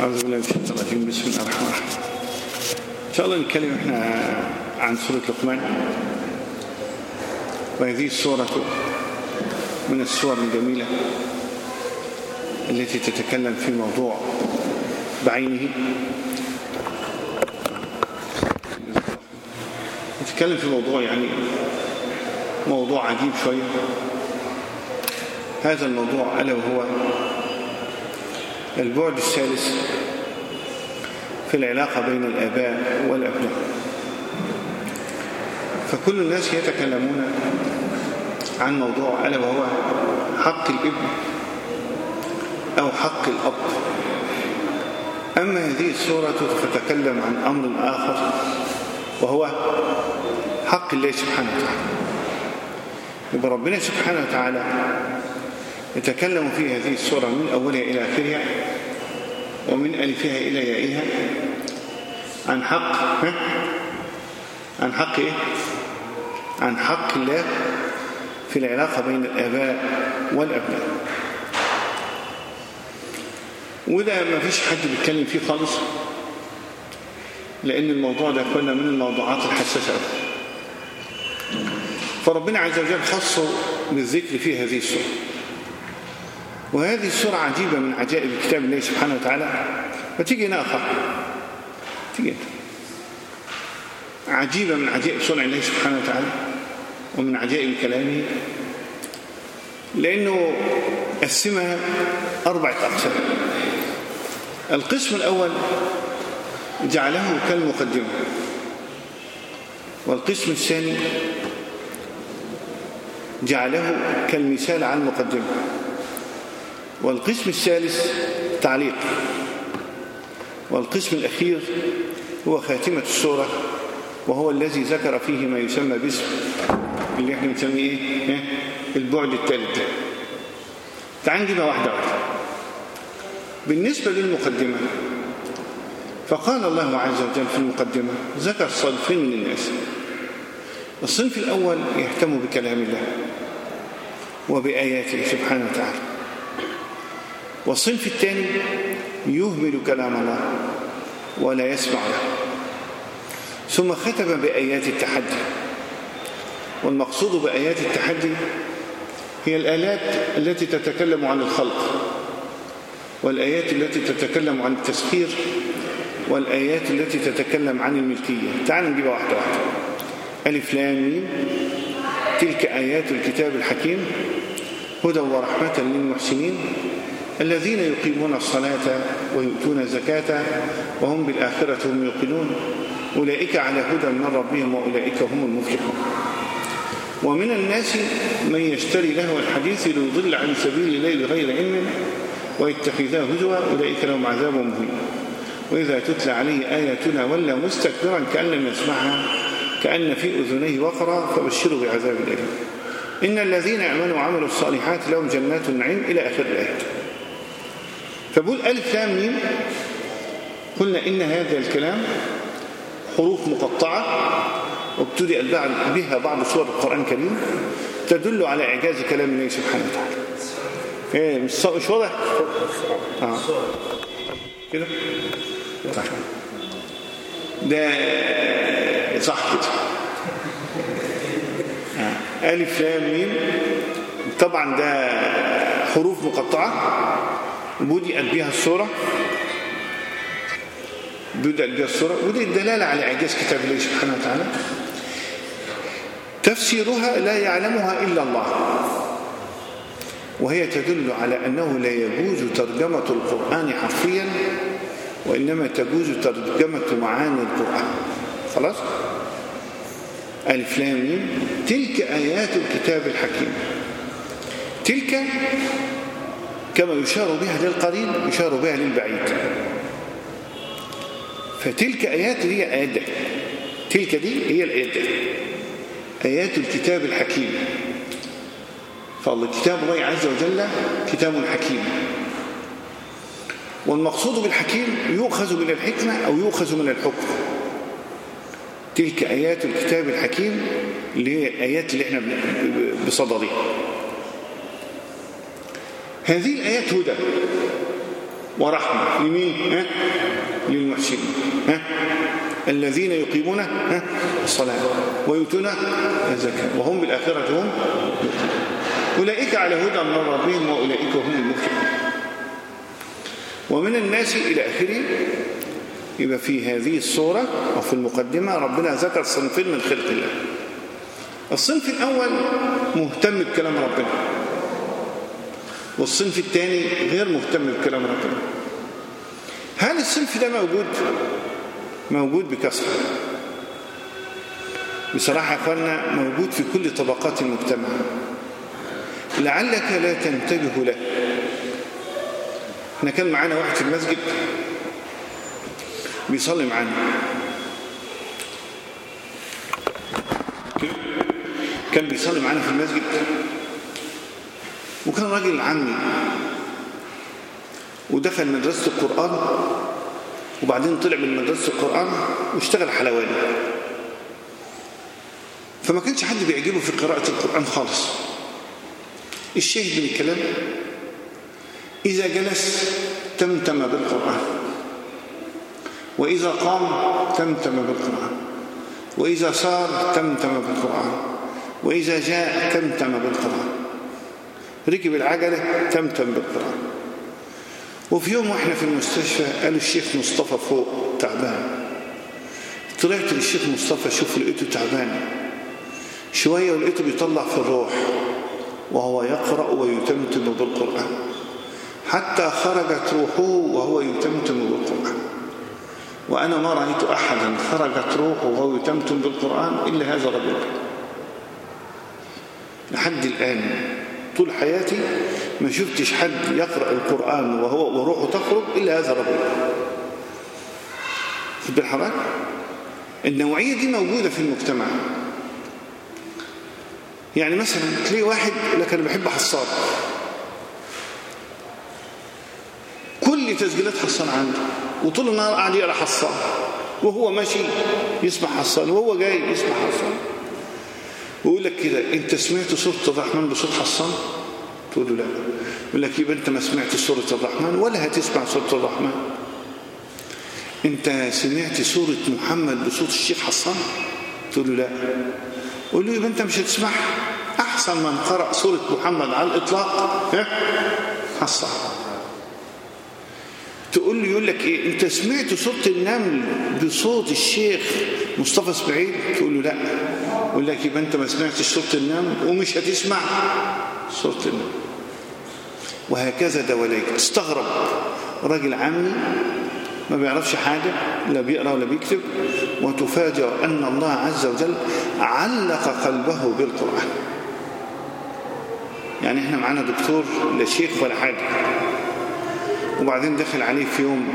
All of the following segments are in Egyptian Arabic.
أعوذ بالله من الشيطان الرجيم بسم الله الرحمن الرحيم إن شاء الله نتكلم إحنا عن سورة لقمان وهذه السورة من السور الجميلة التي تتكلم في موضوع بعينه تتكلم في موضوع يعني موضوع عجيب شوية هذا الموضوع ألا وهو البعد الثالث في العلاقة بين الآباء والأبناء فكل الناس يتكلمون عن موضوع ألا وهو حق الابن أو حق الأب أما هذه السورة فتتكلم عن أمر آخر وهو حق الله سبحانه وتعالى يبقى ربنا سبحانه وتعالى يتكلم في هذه السورة من أولها إلى آخرها ومن ألفها إلى يائها عن حق ها؟ عن حق إيه؟ عن حق الله في العلاقة بين الآباء والأبناء وده ما فيش حد بيتكلم فيه خالص لأن الموضوع ده كنا من الموضوعات الحساسة فربنا عز وجل خصه بالذكر في هذه السورة وهذه السورة عجيبة من عجائب كتاب الله سبحانه وتعالى فتيجي ناقة تيجي عجيبة من عجائب صنع الله سبحانه وتعالى ومن عجائب كلامه لأنه قسمها أربعة أقسام القسم الأول جعله كالمقدمة والقسم الثاني جعله كالمثال على المقدمة والقسم الثالث تعليق والقسم الأخير هو خاتمة السورة وهو الذي ذكر فيه ما يسمى باسم اللي احنا بنسميه ايه البعد الثالث تعال نجيبها واحدة واحدة بالنسبة للمقدمة فقال الله عز وجل في المقدمة ذكر صنفين من الناس الصنف الأول يهتم بكلام الله وبآياته سبحانه وتعالى والصنف الثاني يهمل كلام الله ولا يسمع له ثم ختم بآيات التحدي والمقصود بآيات التحدي هي الآلات التي تتكلم عن الخلق والآيات التي تتكلم عن التسخير والآيات التي تتكلم عن الملكية تعالوا نجيبها واحدة واحدة ألف لام ميم تلك آيات الكتاب الحكيم هدى ورحمة للمحسنين الذين يقيمون الصلاة ويؤتون الزكاة وهم بالآخرة هم يوقنون أولئك على هدى من ربهم وأولئك هم المفلحون ومن الناس من يشتري له الحديث ليضل عن سبيل الله بغير علم ويتخذها هزوا أولئك لهم عذاب مهين وإذا تتلى عليه آياتنا ولا مستكبرا كأن لم يسمعها كأن في أذنيه وقرا فبشروا بعذاب أليم إن الذين آمنوا وعملوا الصالحات لهم جنات النعيم إلى آخر الآيات فبقول ألف لام ميم قلنا إن هذا الكلام حروف مقطعة وابتدأ بها بعض سور القرآن الكريم تدل على إعجاز كلام الله سبحانه وتعالى ايه مش مش واضح اه كده طيب ده صح كده آه. ألف لام ميم طبعا ده حروف مقطعة بدأت بها السورة بدأت بها السورة ودي الدلالة على إعجاز كتاب الله سبحانه وتعالى تفسيرها لا يعلمها إلا الله وهي تدل على أنه لا يجوز ترجمة القرآن حرفيا وإنما تجوز ترجمة معاني القرآن خلاص ألف لام تلك آيات الكتاب الحكيم تلك كما يشار بها للقريب يشار بها للبعيد فتلك آيات هي آيات تلك دي هي الآيات آيات الكتاب الحكيم فالله كتاب الله عز وجل كتاب حكيم والمقصود بالحكيم يؤخذ من الحكمة أو يؤخذ من الحكم تلك آيات الكتاب الحكيم اللي هي الآيات اللي احنا بصددها هذه الآيات هدى ورحمة لمين؟ ها؟ للمحسنين ها؟ الذين يقيمون ها؟ الصلاة ويؤتون الزكاة وهم بالآخرة هم أولئك على هدى من ربهم وأولئك هم المفلحون ومن الناس إلى آخره يبقى في هذه الصورة وفي المقدمة ربنا ذكر صنفين من خلق الله الصنف الأول مهتم بكلام ربنا والصنف الثاني غير مهتم بكلام ربنا هل الصنف ده موجود؟ موجود بكثرة بصراحة يا أخوانا موجود في كل طبقات المجتمع لعلك لا تنتبه له احنا كان معانا واحد في المسجد بيصلي معانا كان بيصلي معانا في المسجد وكان راجل عمي ودخل مدرسة القرآن وبعدين طلع من مدرسة القرآن واشتغل حلواني فما كانش حد بيعجبه في قراءة القرآن خالص الشاهد من الكلام إذا جلس تمتم بالقرآن وإذا قام تمتم بالقرآن وإذا سار تمتم بالقرآن وإذا جاء تمتم بالقرآن ركب العجلة تمتم بالقرآن وفي يوم واحنا في المستشفى قالوا الشيخ مصطفى فوق تعبان طلعت للشيخ مصطفى شوف لقيته تعبان شوية ولقيته بيطلع في الروح وهو يقرأ ويتمتم بالقرآن حتى خرجت روحه وهو يتمتم بالقرآن وأنا ما رأيت أحدا خرجت روحه وهو يتمتم بالقرآن إلا هذا الرجل لحد الآن طول حياتي ما شفتش حد يقرأ القرآن وهو وروحه تخرج إلا هذا الرجل خد بالحركة النوعية دي موجودة في المجتمع يعني مثلا تلاقي واحد لك أنا بحب حصان كل تسجيلات حصان عنده وطول النهار قاعد يقرا حصان وهو ماشي يسمع حصان وهو جاي يسمع حصان ويقول لك كده انت سمعت سوره الرحمن بصوت حصان تقول له لا يقول لك يبقى انت ما سمعت سوره الرحمن ولا هتسمع سوره الرحمن انت سمعت سوره محمد بصوت الشيخ حصان تقول له لا قول له يبقى انت مش هتسمعها احسن من قرأ سوره محمد على الاطلاق ها حصان تقول له يقول لك ايه انت سمعت صوت النمل بصوت الشيخ مصطفى اسماعيل تقول له لا يقول لك يبقى انت ما سمعتش صوت النمل ومش هتسمع صوت النمل وهكذا دواليك تستغرب راجل عامي ما بيعرفش حاجة لا بيقرأ ولا بيكتب وتفاجأ أن الله عز وجل علق قلبه بالقرآن يعني احنا معانا دكتور لا شيخ ولا حاجة وبعدين دخل عليه في يوم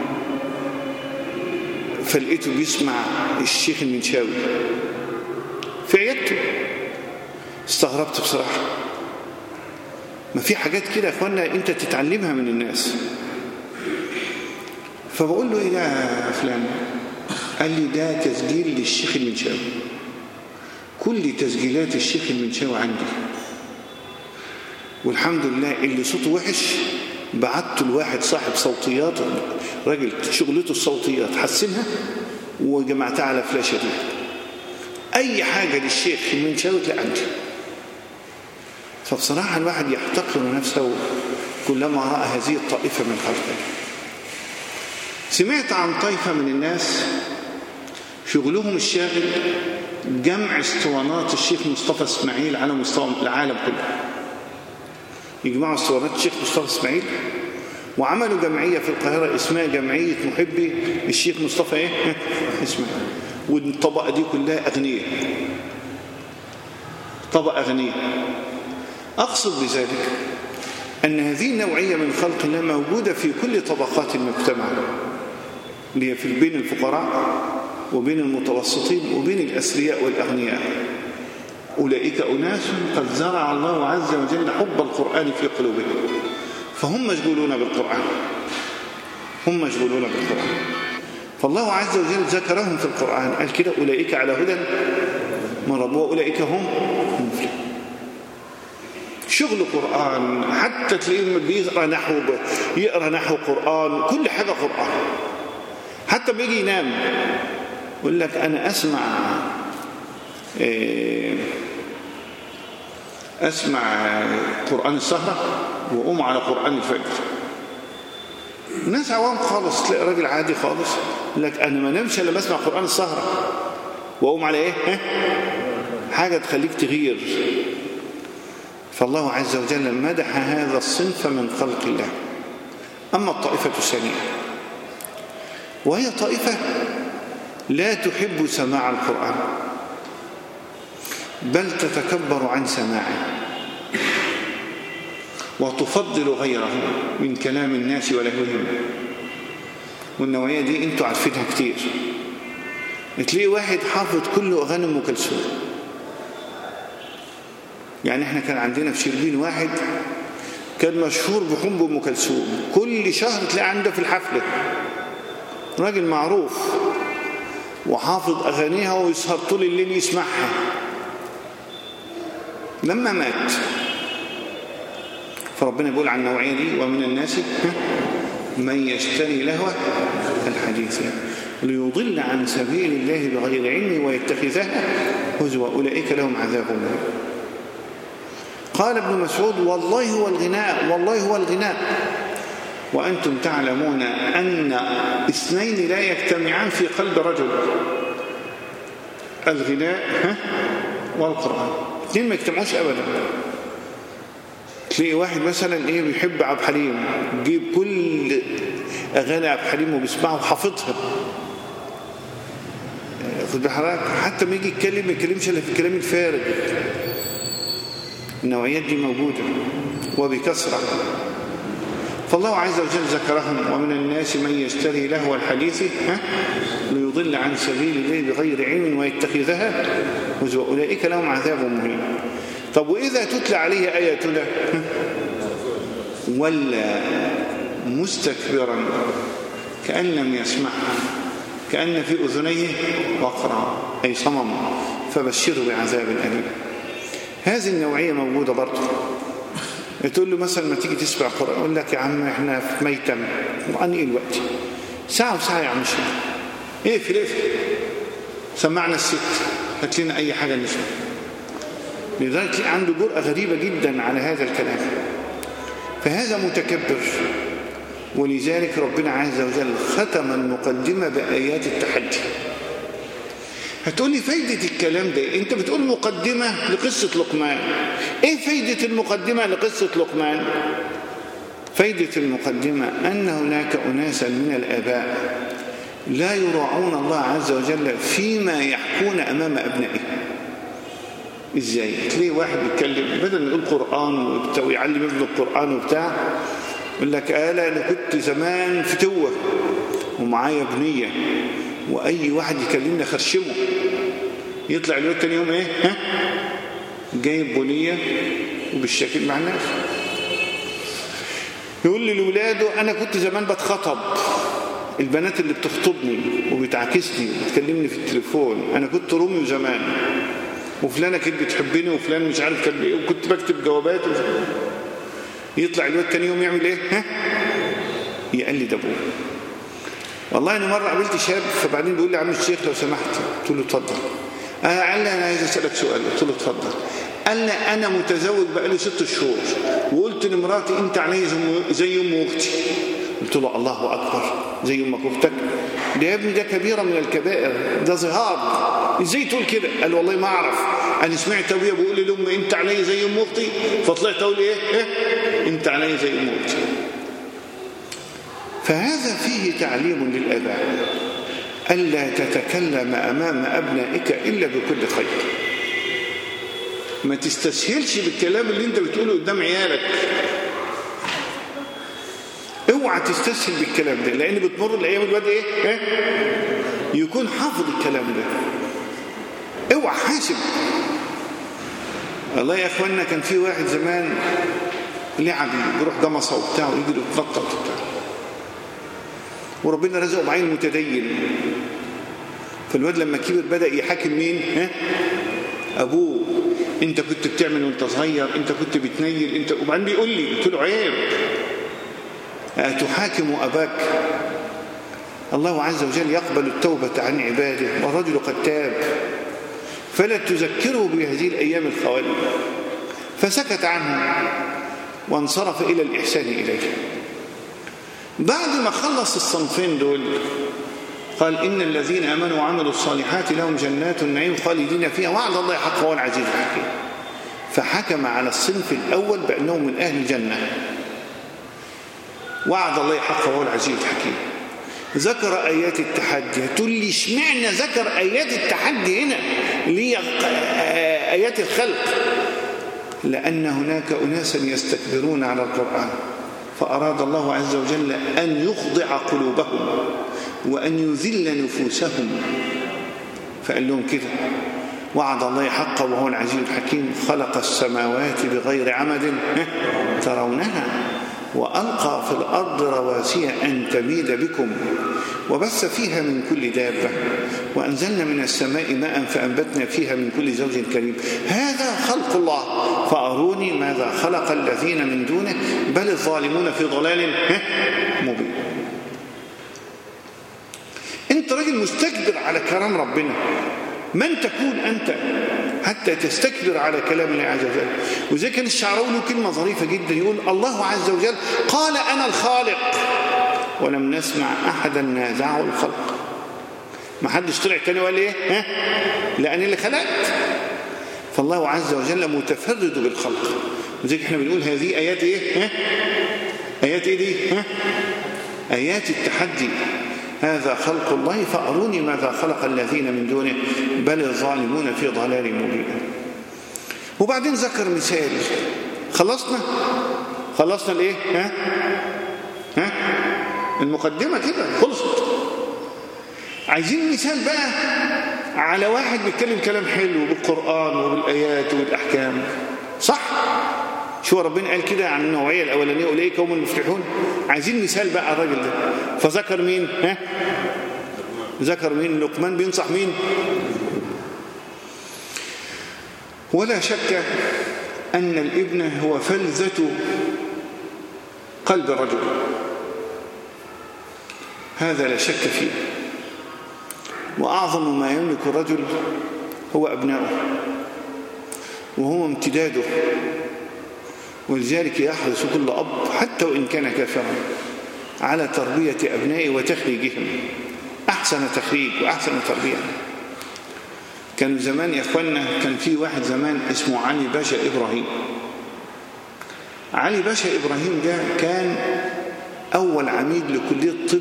فلقيته بيسمع الشيخ المنشاوي في عيادته استغربت بصراحة ما في حاجات كده يا اخوانا انت تتعلمها من الناس فبقول له ايه ده يا فلان قال لي ده تسجيل للشيخ المنشاوي كل تسجيلات الشيخ المنشاوي عندي والحمد لله اللي صوته وحش بعته لواحد صاحب صوتيات راجل شغلته الصوتيات حسنها وجمعتها على فلاشة دي أي حاجة للشيخ المنشاوي تلاقي عندي فبصراحة الواحد يحتقر نفسه كلما رأى هذه الطائفة من خلقه سمعت عن طائفة من الناس شغلهم الشاغل جمع اسطوانات الشيخ مصطفى اسماعيل على مستوى العالم كله يجمعوا اسطوانات الشيخ مصطفى اسماعيل وعملوا جمعية في القاهرة اسمها جمعية محبي الشيخ مصطفى ايه اسماعيل والطبقة دي كلها أغنياء طبقة أغنياء أقصد بذلك أن هذه النوعية من خلق الله موجودة في كل طبقات المجتمع اللي هي في بين الفقراء وبين المتوسطين وبين الأثرياء والأغنياء أولئك أناس قد زرع الله عز وجل حب القرآن في قلوبهم فهم مشغولون بالقرآن هم مشغولون بالقرآن فالله عز وجل ذكرهم في القرآن قال كده أولئك على هدى من رب وأولئك هم المفلحون شغل قرآن حتى تلاقيه بيقرأ نحو يقرأ نحو قرآن كل حاجة قرآن حتى بيجي ينام يقول لك أنا أسمع إيه أسمع قرآن السهرة وأقوم على قرآن الفجر ناس عوام خالص تلاقي راجل عادي خالص يقول لك أنا ما نمشي إلا بسمع قرآن السهرة وأقوم على إيه؟ ها؟ حاجة تخليك تغير فالله عز وجل مدح هذا الصنف من خلق الله أما الطائفة الثانية وهي طائفة لا تحب سماع القرآن بل تتكبر عن سماعه وتفضل غيره من كلام الناس ولهوهم والنوعية دي انتوا عارفينها كتير تلاقي واحد حافظ كل أغاني أم كلثوم يعني احنا كان عندنا في شربين واحد كان مشهور بحب أم كلثوم كل شهر تلاقي عنده في الحفلة راجل معروف وحافظ أغانيها ويسهر طول الليل يسمعها لما مات فربنا بيقول عن النوعية دي ومن الناس من يشتري لهو الحديث ليضل عن سبيل الله بغير علم ويتخذها هزوا أولئك لهم عذاب مهين قال ابن مسعود والله هو الغناء والله هو الغناء وأنتم تعلمون أن اثنين لا يجتمعان في قلب رجل الغناء والقرآن اثنين ما يجتمعوش أبدا تلاقي واحد مثلا ايه بيحب عبد الحليم يجيب كل اغاني عبد الحليم وبيسمعها وحافظها خد بحضرتك حتى ما يجي يتكلم ما يتكلمش الا في الكلام الفارغ النوعيات دي موجوده وبكثره فالله عز وجل ذكرهم ومن الناس من يشتري لهو الحديث ها ليضل عن سبيل الله بغير علم ويتخذها هزوا اولئك لهم عذاب مهين طب وإذا تتلى عليه آياتنا ولا مستكبرا كأن لم يسمعها كأن في أذنيه وقرا أي صمم فبشره بعذاب أليم هذه النوعية موجودة برضه تقول له مثلا ما تيجي تسمع قرآن يقول لك يا عم احنا في ميتم قرآن ايه الوقت ساعة وساعة يا عم شيخ ايه في ايه سمعنا الست هات لنا اي حاجة نسمع لذلك عنده جرأة غريبة جدا على هذا الكلام فهذا متكبر ولذلك ربنا عز وجل ختم المقدمة بآيات التحدي هتقول لي فايدة الكلام ده انت بتقول مقدمة لقصة لقمان ايه فايدة المقدمة لقصة لقمان فايدة المقدمة أن هناك أناسا من الآباء لا يراعون الله عز وجل فيما يحكون أمام أبنائهم ازاي تلاقي واحد بيتكلم بدل ما يقول قران ويعلم ابنه القران وبتاع يقول لك انا انا كنت زمان فتوه ومعايا بنيه واي واحد يكلمني خرشمه يطلع الوقت تاني يوم ايه ها جايب بنيه وبالشكل مع الناس يقول لي لاولاده انا كنت زمان بتخطب البنات اللي بتخطبني وبتعاكسني وبتكلمني في التليفون انا كنت روميو زمان وفلانة كانت بتحبني وفلان مش عارف كان ايه وكنت بكتب جوابات يطلع الواد تاني يوم يعمل ايه ها يقلد ابوه والله انا مره قابلت شاب فبعدين بيقول لي يا عم الشيخ لو سمحت قلت له اتفضل آه قال لي انا عايز اسالك سؤال قلت له اتفضل قال لي انا متزوج بقالي ست شهور وقلت لمراتي انت عليا زي ام اختي قلت له الله اكبر زي امك واختك ده يا ابني ده كبيره من الكبائر ده ظهار ازاي تقول كده قال والله ما اعرف انا سمعت ابويا بيقول لي لامي انت عليا زي ام اختي فطلعت اقول ايه, إيه؟ انت عليا زي ام اختي فهذا فيه تعليم للاباء الا تتكلم امام ابنائك الا بكل خير ما تستسهلش بالكلام اللي انت بتقوله قدام عيالك اوعى تستسهل بالكلام ده لان بتمر الايام الواد ايه, إيه؟ يكون حافظ الكلام ده اوعى حاسب والله يا اخوانا كان في واحد زمان لعبي بيروح جمصه وبتاع ويجري يتنطط وبتاع وربنا رزقه بعين متدين فالواد لما كبر بدا يحاكم مين ها ابوه انت كنت بتعمل وانت صغير انت كنت بتنيل انت وبعدين بيقول لي قلت له عيب أتحاكم أباك الله عز وجل يقبل التوبة عن عباده والرجل قد تاب فلا تذكره بهذه الأيام الخوالي فسكت عنه وانصرف إلى الإحسان إليه بعد ما خلص الصنفين دول قال إن الذين آمنوا وعملوا الصالحات لهم جنات النعيم خالدين فيها وعد الله حق هو العزيز الحكيم فحكم على الصنف الأول بأنهم من أهل الجنة وعد الله حق هو العزيز الحكيم ذكر آيات التحدي هتقول لي اشمعنى ذكر آيات التحدي هنا اللي هي آيات الخلق لأن هناك أناسا يستكبرون على القرآن فأراد الله عز وجل أن يخضع قلوبهم وأن يذل نفوسهم فقال لهم كده وعد الله حقا وهو العزيز الحكيم خلق السماوات بغير عمد ترونها وألقى في الأرض رواسي أن تميد بكم وبث فيها من كل دابة وأنزلنا من السماء ماء فأنبتنا فيها من كل زوج كريم هذا خلق الله فأروني ماذا خلق الذين من دونه بل الظالمون في ضلال مبين أنت راجل مستكبر على كلام ربنا من تكون أنت حتى تستكبر على كلام الله عز وجل وزي كان الشعراوي له كلمة ظريفة جدا يقول الله عز وجل قال أنا الخالق ولم نسمع أحدا نازعه الخلق ما حدش طلع تاني وقال ايه ها لأن اللي خلقت فالله عز وجل متفرد بالخلق وزي احنا بنقول هذه آيات ايه ها آيات ايه دي ها آيات التحدي هذا خلق الله فأروني ماذا خلق الذين من دونه بل الظالمون في ضلال مبين وبعدين ذكر مثال خلصنا خلصنا الايه ها ها المقدمة كده خلصت عايزين مثال بقى على واحد بيتكلم كلام حلو بالقرآن وبالآيات وبالأحكام صح شو ربنا قال كده عن النوعية الأولانية أولئك هم المفلحون عايزين مثال بقى الراجل ده فذكر مين ها ذكر مين لقمان بينصح مين ولا شك أن الابن هو فلذة قلب الرجل هذا لا شك فيه وأعظم ما يملك الرجل هو أبناؤه وهو امتداده ولذلك يحرص كل أب حتى وإن كان كافرا على تربية أبنائه وتخريجهم أحسن تخريج وأحسن تربية كان زمان يا أخوانا كان في واحد زمان اسمه علي باشا إبراهيم علي باشا إبراهيم ده كان أول عميد لكلية الطب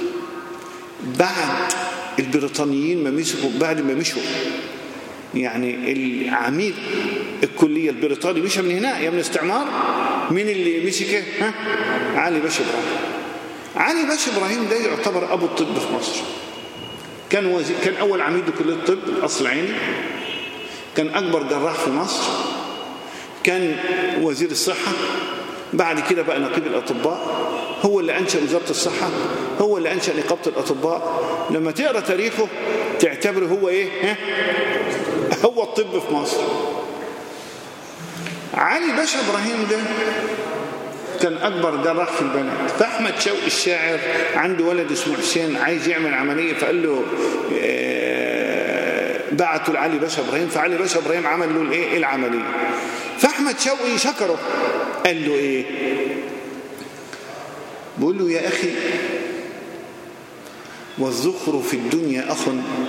بعد البريطانيين ما مسكوا بعد ما مشوا يعني العميد الكلية البريطاني مشى من هنا يا من الاستعمار مين اللي مسكه ها علي باشا إبراهيم علي باشا إبراهيم ده يعتبر أبو الطب في مصر كان وزي... كان أول عميد لكلية الطب الأصل عيني كان أكبر جراح في مصر كان وزير الصحة بعد كده بقى نقيب الأطباء هو اللي أنشأ وزارة الصحة هو اللي أنشأ نقابة الأطباء لما تقرأ تاريخه تعتبره هو إيه ها؟ هو الطب في مصر علي باشا إبراهيم ده كان أكبر جراح في البنات فأحمد شوقي الشاعر عنده ولد اسمه حسين عايز يعمل عملية فقال له بعتوا لعلي باشا إبراهيم فعلي باشا إبراهيم عمل له الإيه العملية فأحمد شوقي شكره قال له إيه بقول له يا أخي والذخر في الدنيا أخ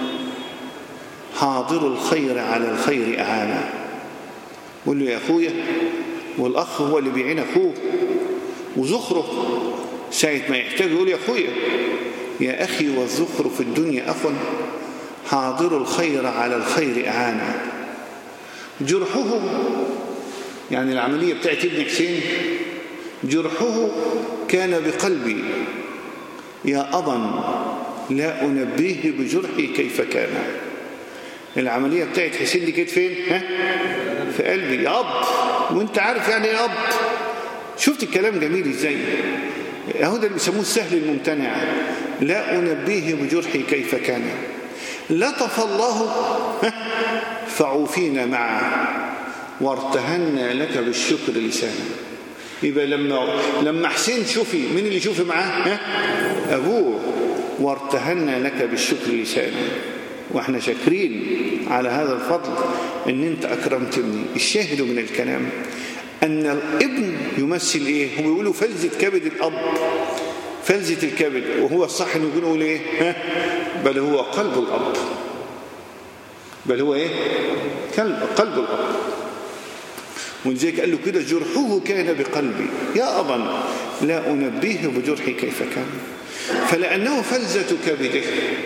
حاضر الخير على الخير أعانا بقول له يا أخويا والأخ هو اللي بيعين أخوه وذخره ساعة ما يحتاج يقول يا أخويا يا أخي والذخر في الدنيا أخ حاضر الخير على الخير أعانا جرحه يعني العملية بتاعت ابن حسين جرحه كان بقلبي يا أبا لا أنبيه بجرحي كيف كان العملية بتاعت حسين دي كانت فين ها؟ في قلبي يا أب وانت عارف يعني يا أب شفت الكلام جميل ازاي اهو ده اللي بيسموه السهل الممتنع لا أنبيه بجرحي كيف كان لطف الله فعوفينا معه وارتهنا لك بالشكر لسانا يبقى لما لما حسين شوفي مين اللي شوفي معاه ها؟ أبوه وارتهنا لك بالشكر لسانا واحنا شاكرين على هذا الفضل ان انت اكرمتني الشاهد من الكلام ان الابن يمثل ايه هم بيقولوا فلذة كبد الاب فلذة الكبد وهو الصح انه يقولوا ايه ها؟ بل هو قلب الاب بل هو ايه قلب الاب ولذلك قال له كده جرحه كان بقلبي يا أبا لا أنبيه بجرحي كيف كان فلأنه فلزة كبده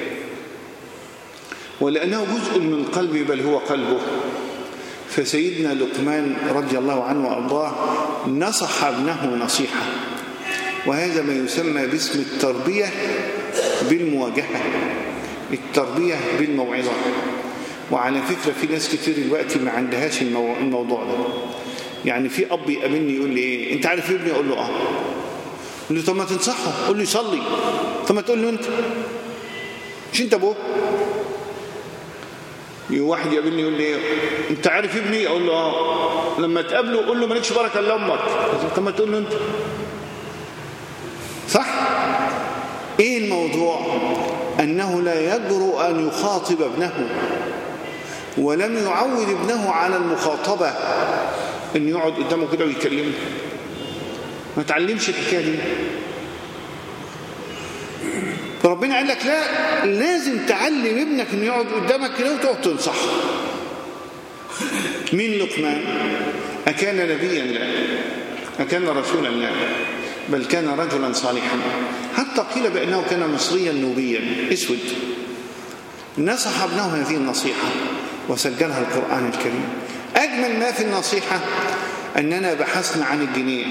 ولأنه جزء من قلبي بل هو قلبه فسيدنا لقمان رضي الله عنه وأرضاه نصح ابنه نصيحة وهذا ما يسمى باسم التربية بالمواجهة التربية بالموعظة وعلى فكرة في ناس كتير دلوقتي ما عندهاش الموضوع ده يعني في اب يقابلني يقول لي ايه انت عارف ابني اقول له اه يقول لي طب ما تنصحه قول له يصلي طب ما تقول له انت مش انت ابوه واحد يقابلني يقول لي ايه انت عارف ابني اقول له اه لما تقابله قول له مالكش بركه الا امك طب ما تقول له انت صح ايه الموضوع انه لا يجرؤ ان يخاطب ابنه ولم يعود ابنه على المخاطبه ان يقعد قدامه كده ويكلمه ما تعلمش الحكايه دي فربنا قال لك لا لازم تعلم ابنك انه يقعد قدامك كده وتقعد تنصحه مين لقمان أكان نبيا لا أكان رسولا لا بل كان رجلا صالحا حتى قيل بأنه كان مصريا نوبيا اسود نصح ابنه هذه النصيحة وسجلها القرآن الكريم أجمل ما في النصيحة أننا بحثنا عن الجنيه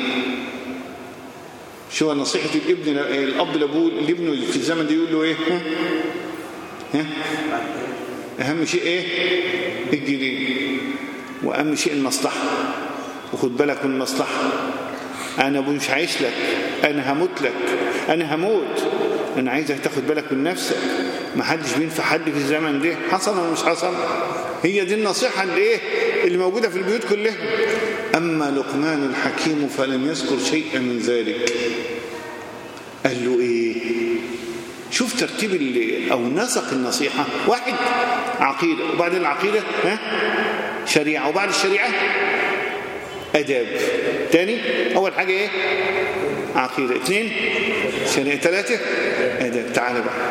شو نصيحة الابن الأب لأبوه لابنه في الزمن ده يقول له إيه ها؟ أهم شيء إيه الجنيه وأهم شيء المصلحة وخد بالك من المصلحة أنا أبوي مش عايش لك أنا هموت لك أنا هموت أنا عايزك تاخد بالك من نفسك ما حدش بينفع حد في الزمن ده حصل ولا مش حصل هي دي النصيحة اللي إيه اللي موجودة في البيوت كلها أما لقمان الحكيم فلم يذكر شيئا من ذلك قال له إيه شوف ترتيب اللي أو نسق النصيحة واحد عقيدة وبعد العقيدة ها شريعة وبعد الشريعة أداب تاني أول حاجة إيه عقيدة اثنين شريعة ثلاثة أداب تعال بقى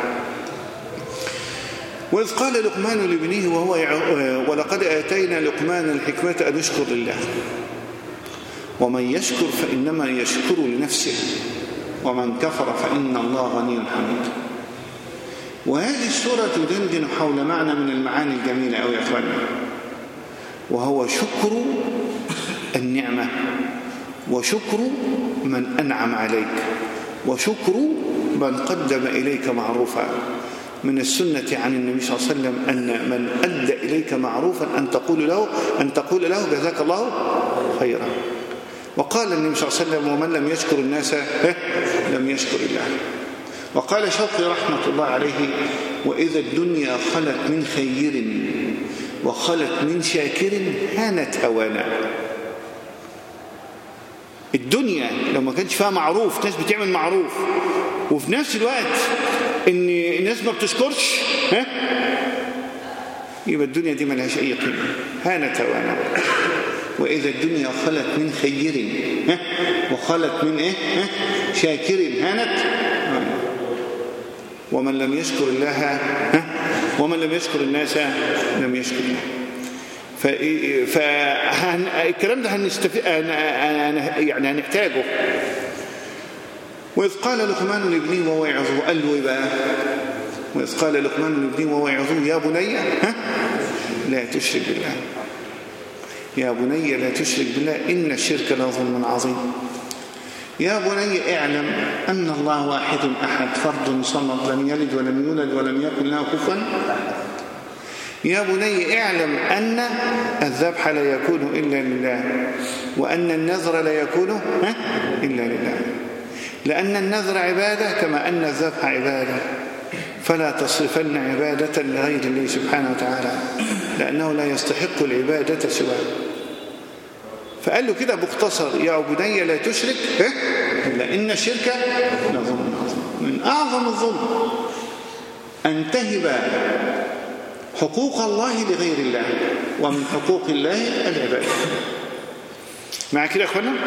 وإذ قال لقمان لابنه وهو ولقد آتينا لقمان الحكمة أن يشكر لله ومن يشكر فإنما يشكر لنفسه ومن كفر فإن الله غني حميد وهذه السورة تدندن حول معنى من المعاني الجميلة أو يا أخوانا وهو شكر النعمة وشكر من أنعم عليك وشكر من قدم إليك معروفا من السنة عن النبي صلى الله عليه وسلم أن من أدى إليك معروفا أن تقول له أن تقول له جزاك الله خيرا وقال النبي صلى الله عليه وسلم ومن لم يشكر الناس لم يشكر الله وقال شوقي رحمة الله عليه وإذا الدنيا خلت من خير وخلت من شاكر هانت هوانا الدنيا لو ما كانش فيها معروف ناس بتعمل معروف وفي نفس الوقت ان الناس ما بتشكرش ها يبقى الدنيا دي ملهاش اي قيمه هانت هوانا واذا الدنيا خلت من خير ها وخلت من ايه ها شاكر هانت ومن لم يشكر الله ها ومن لم يشكر الناس لم يشكر الله فالكلام ده هنستفيد يعني هنحتاجه وإذ قال لقمان لابنه وهو يعظه قال له إيه بقى وإذ قال لقمان لابنه وهو يعظه يا بني ها لا تشرك بالله يا بني لا تشرك بالله إن الشرك لظلم عظيم يا بني اعلم أن الله واحد أحد فرد صمد لم يلد ولم يولد ولم يكن له كفوا يا بني اعلم أن الذبح لا يكون إلا لله وأن النذر لا يكون إلا لله لأن النذر عبادة كما أن الذبح عبادة فلا تصرفن عبادة لغير الله سبحانه وتعالى لأنه لا يستحق العبادة سواه فقال له كده مختصر يا بني لا تشرك إلا إن الشرك لظلم من أعظم الظلم أن تهب حقوق الله لغير الله ومن حقوق الله العباد مع كده يا أخوانا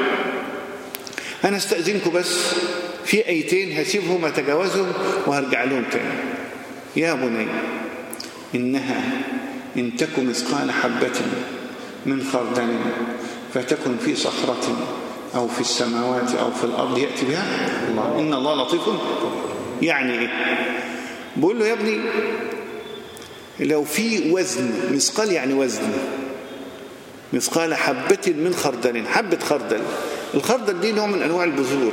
أنا استأذنكم بس في أيتين هسيبهم أتجاوزهم وهرجع لهم تاني يا بني إنها إن تك مثقال حبة من خردل فتكن في صخرة أو في السماوات أو في الأرض يأتي بها الله إن الله لطيف يعني إيه بقول له يا ابني لو في وزن مثقال يعني وزن مثقال حبة من خردل حبة خردل الخردل دي نوع من أنواع البذور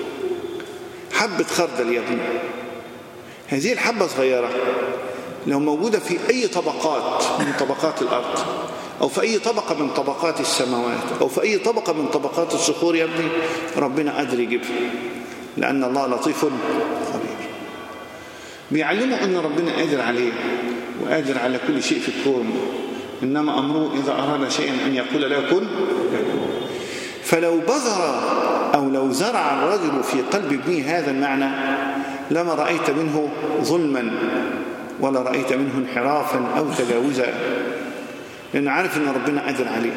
حبة خردل يا ابني هذه الحبة صغيرة لو موجودة في أي طبقات من طبقات الأرض أو في أي طبقة من طبقات السماوات أو في أي طبقة من طبقات الصخور يا ابني ربنا قادر يجيبها لأن الله لطيف خبير بيعلموا أن ربنا قادر عليه وقادر على كل شيء في الكون إنما أمره إذا أراد شيئا أن يقول له كن فلو بذر أو لو زرع الرجل في قلب ابنه هذا المعنى لما رأيت منه ظلما ولا رأيت منه انحرافا أو تجاوزا لأنه عارف أن ربنا قادر عليه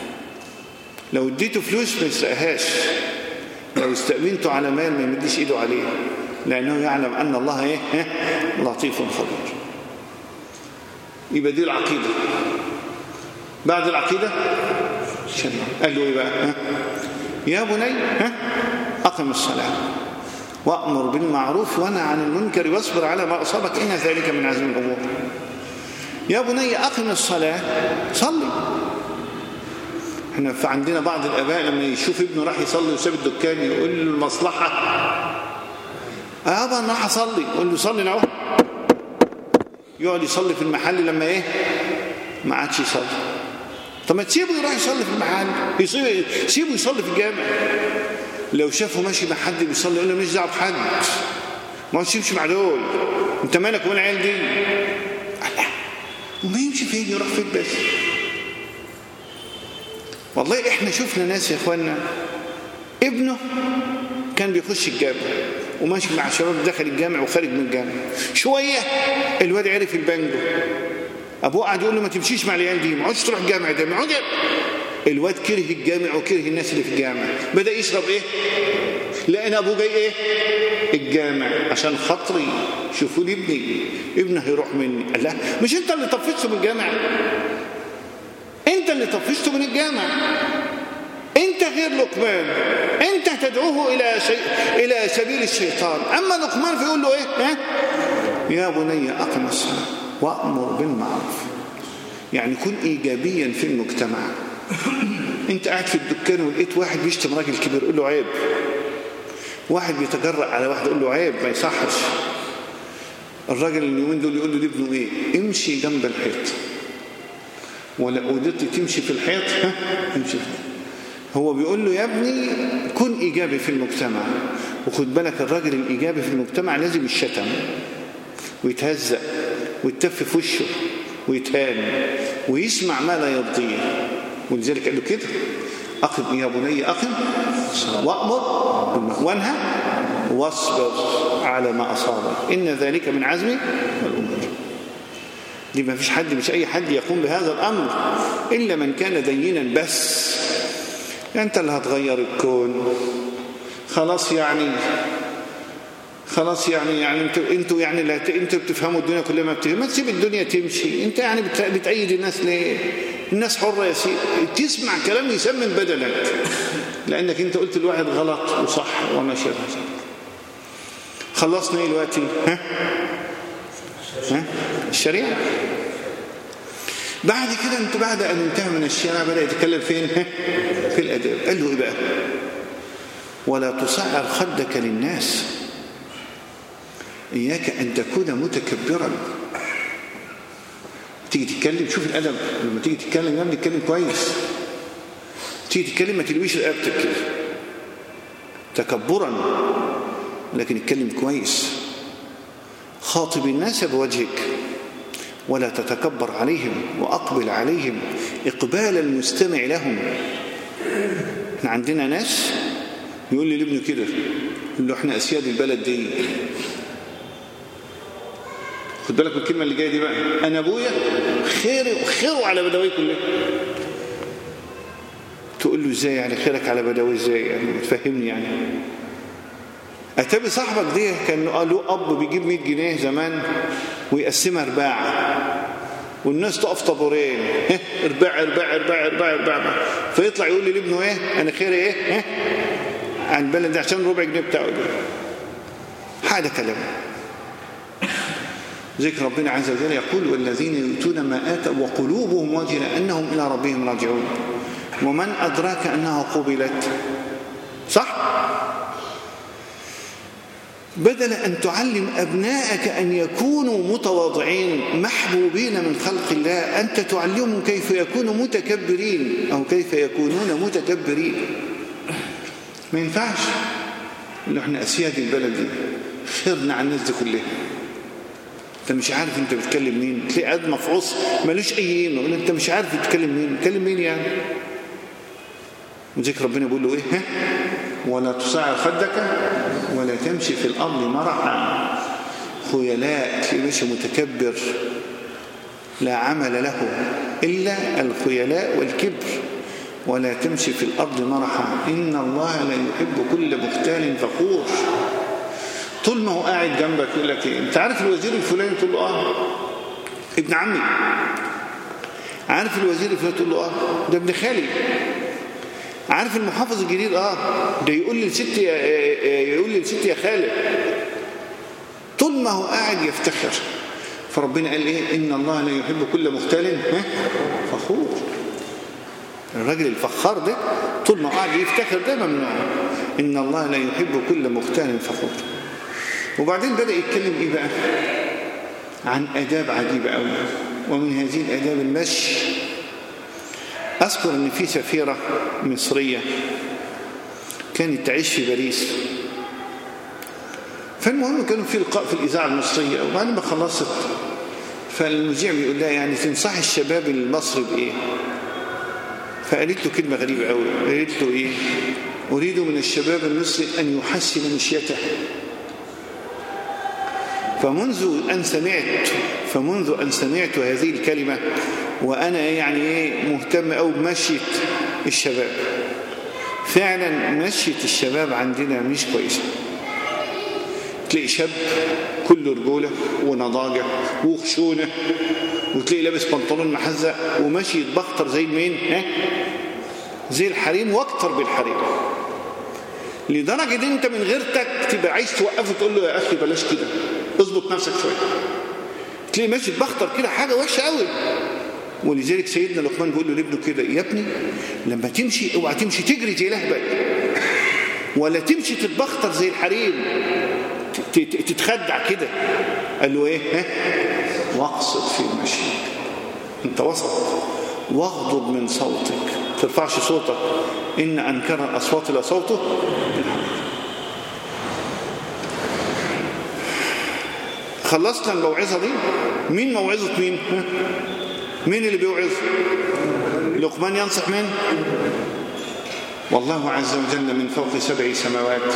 لو اديته فلوس ما يسرقهاش لو استأمنته على مال ما يمديش ايده عليه لأنه يعلم أن الله ايه لطيف خبير يبقى دي العقيدة بعد العقيدة الشريعة قال له ايه بقى ها؟ يا بني ها؟ أقم الصلاة وأمر بالمعروف ونهى عن المنكر واصبر على ما أصابك إن ذلك من عزم الأمور يا بني أقم الصلاة صلي احنا عندنا بعض الآباء لما يشوف ابنه راح يصلي وساب الدكان يقول له المصلحة أبا أنا راح أصلي يقول له صلي نعوه يقعد يصلي في المحل لما إيه ما عادش يصلي طب ما تسيبه يروح يصلي في المحل سيبه يصلي في الجامع لو شافه ماشي مع حد بيصلي يقول له مش دعوه بحد ما تمشي مع دول انت مالك وين العيال دي وما يمشي فين يروح فين بس والله احنا شفنا ناس يا اخوانا ابنه كان بيخش الجامع وماشي مع شباب دخل الجامع وخارج من الجامع شويه الواد عرف البانجو ابوه قعد يقول له ما تمشيش مع العيال دي ما عادش تروح الجامع ده ما عادش الواد كره الجامع وكره الناس اللي في الجامع بدا يشرب ايه لان ابوه جاي ايه الجامع عشان خاطري شوفوا لي ابني ابنه هيروح مني قال لا مش انت اللي طفشته من الجامع انت اللي طفشته من الجامع انت غير لقمان انت تدعوه الى شيء الى سبيل الشيطان اما لقمان فيقول له ايه ها؟ يا بني اقم الصلاه وامر بالمعروف يعني كن ايجابيا في المجتمع انت قاعد في الدكان ولقيت واحد بيشتم راجل كبير قول له عيب واحد بيتجرأ على واحد يقول له عيب ما يصحش الراجل اليومين دول يقول له لابنه ايه امشي جنب الحيط ولا قدرت تمشي في الحيط ها امشي في الحيط هو بيقول له يا ابني كن ايجابي في المجتمع وخد بالك الراجل الايجابي في المجتمع لازم يشتم ويتهزأ ويتف في وشه ويتهان ويسمع ما لا يرضيه ولذلك قال له كده أقم يا بني أقم وأمر وانهى واصبر على ما أصابك إن ذلك من عزم الأمور دي ما فيش حد مش أي حد يقوم بهذا الأمر إلا من كان دينا بس أنت اللي هتغير الكون خلاص يعني خلاص يعني يعني انتوا انتوا يعني لا انتوا بتفهموا الدنيا كلها ما بتفهم ما تسيب الدنيا تمشي انت يعني بتأيد الناس ليه الناس حرة يا سيدي تسمع كلام يسمن بدنك لأنك أنت قلت الواحد غلط وصح وما شابه ذلك خلصنا ايه دلوقتي ها ها الشريعة بعد كده انت بعد أن انتهى من الشريعة بدأ يتكلم فين ها في الأداب قال له إيه بقى ولا تصعر خدك للناس إياك أن تكون متكبرا تيجي تتكلم شوف الأدب لما تيجي تتكلم يعني تتكلم كويس تيجي تتكلم ما تلويش رقبتك كده تكبرا لكن اتكلم كويس خاطب الناس بوجهك ولا تتكبر عليهم وأقبل عليهم إقبال المستمع لهم احنا عندنا ناس يقول لي لابنه كده يقول له احنا اسياد البلد دي خد بالك من الكلمه اللي جايه دي بقى انا ابويا خيري خيره على بدوي كلها تقول له ازاي يعني خيرك على بدوي ازاي يعني تفهمني يعني اتابي صاحبك دي كان له اب بيجيب 100 جنيه زمان ويقسمها ارباع والناس تقف طابورين ارباع ارباع ارباع ارباع ارباع فيطلع يقول لي لابنه ايه انا خيري ايه عن البلد ده عشان ربع جنيه بتاعه ده هذا كلام ذكر ربنا عز وجل يقول والذين يؤتون ما آتوا وقلوبهم وجلة أنهم إلى ربهم راجعون ومن أدراك أنها قبلت صح؟ بدل أن تعلم أبنائك أن يكونوا متواضعين محبوبين من خلق الله أنت تعلمهم كيف يكونوا متكبرين أو كيف يكونون متكبرين ما ينفعش اللي احنا أسياد البلد دي خيرنا عن الناس دي كلها انت مش عارف انت بتكلم مين تلاقي قاعد مفعوص ملوش اي قيمه يقول انت مش عارف بتكلم مين بتكلم مين يعني وذكر ربنا بيقول له ايه ها ولا تصعر خدك ولا تمشي في الارض مرحا خيلاء تلاقيه ماشي متكبر لا عمل له الا الخيلاء والكبر ولا تمشي في الارض مرحا ان الله لا يحب كل مختال فخور طول ما هو قاعد جنبك يقول لك ايه انت عارف الوزير الفلاني تقول له اه ابن عمي عارف الوزير الفلاني تقول له اه ده ابن خالي عارف المحافظ الجديد اه ده يقول لي لست يا يقول لي لست يا خالد طول ما هو قاعد يفتخر فربنا قال ايه ان الله لا يحب كل مختال فخور الراجل الفخار ده طول ما قاعد يفتخر ده ممنوع ان الله لا يحب كل مختال فخور وبعدين بدأ يتكلم إيه بقى عن أداب عجيبة أوي ومن هذه الأداب المشي أذكر أن في سفيرة مصرية كانت تعيش في باريس فالمهم كانوا في لقاء في الإذاعة المصرية وبعد ما خلصت فالمذيع بيقول لها يعني تنصح الشباب المصري بإيه فقالت له كلمة غريبة أوي قالت له إيه أريد من الشباب المصري أن يحسن مشيته فمنذ أن سمعت فمنذ أن سمعت هذه الكلمة وأنا يعني إيه مهتم أو بمشية الشباب فعلا مشية الشباب عندنا مش كويسة تلاقي شاب كله رجولة ونضاجة وخشونة وتلاقي لابس بنطلون محزق وماشي يتبختر زي مين ها زي الحريم واكتر بالحريم لدرجة ان انت من غيرتك تبقى عايز توقفه تقول له يا اخي بلاش كده اظبط نفسك شوية تلاقي ماشي تبختر كده حاجة وحشة قوي ولذلك سيدنا لقمان بيقول له لابنه كده يا ابني لما تمشي اوعى تمشي تجري زي لهبل ولا تمشي تتبختر زي الحريم تتخدع كده قال له ايه ها واقصد في المشي انت وسط واغضض من صوتك ترفعش صوتك ان انكر الاصوات لصوته خلصنا الموعظه دي مين موعظه مين ها؟ مين اللي بيوعظ لقمان ينصح مين والله عز وجل من فوق سبع سماوات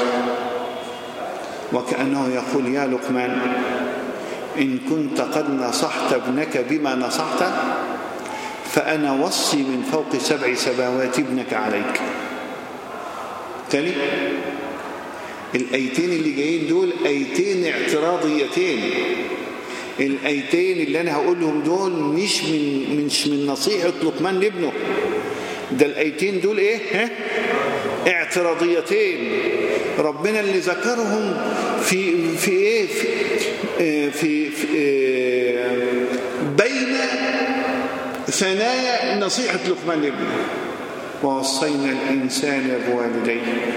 وكأنه يقول يا لقمان إن كنت قد نصحت ابنك بما نصحت فأنا وصي من فوق سبع سماوات ابنك عليك تاني الأيتين اللي جايين دول أيتين اعتراضيتين الأيتين اللي أنا هقولهم دول مش من مش من نصيحة لقمان لابنه ده الأيتين دول إيه ها؟ اعتراضيتين ربنا اللي ذكرهم في في ايه في, في, في بين ثنايا نصيحة لقمان لابنه ووصينا الإنسان بوالديه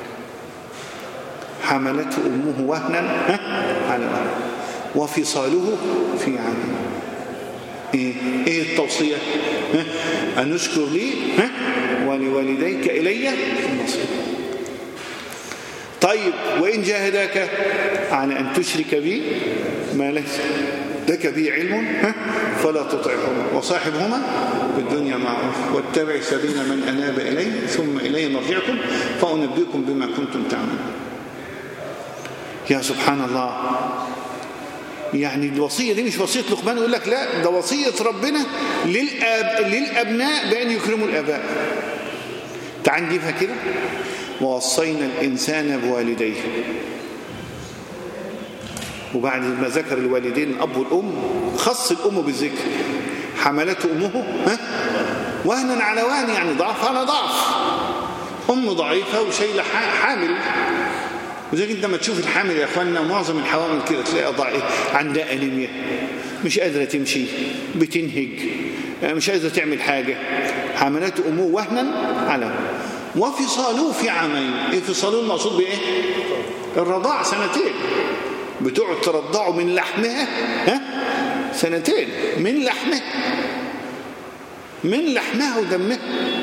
حملته أمه وهنا على وهن وفصاله في عام إيه, إيه التوصية أن نشكر لي ولوالديك إلي المصير طيب وإن جاهداك على أن تشرك بي ما ليس لك به علم ها فلا تطعهما وصاحبهما في الدنيا معروف واتبع سبيل من أناب إلي ثم إلي مرجعكم فأنبئكم بما كنتم تعملون يا سبحان الله يعني الوصية دي مش وصية لقمان يقول لك لا ده وصية ربنا للأب للأبناء بأن يكرموا الآباء تعال نجيبها كده ووصينا الإنسان بوالديه وبعد ما ذكر الوالدين الأب والأم خص الأم بالذكر حملته أمه ها وهنا على وهن يعني ضعف على ضعف أم ضعيفة وشايلة حامل وزي انت ما تشوف الحامل يا اخوانا معظم الحوامل كده تلاقيها ضعيف عندها انيميا مش قادره تمشي بتنهج مش قادره تعمل حاجه حملته امه وهنا على وفصاله في عامين ايه فصاله المقصود بايه الرضاع سنتين بتقعد ترضعه من لحمها ها سنتين من لحمها من لحمها ودمها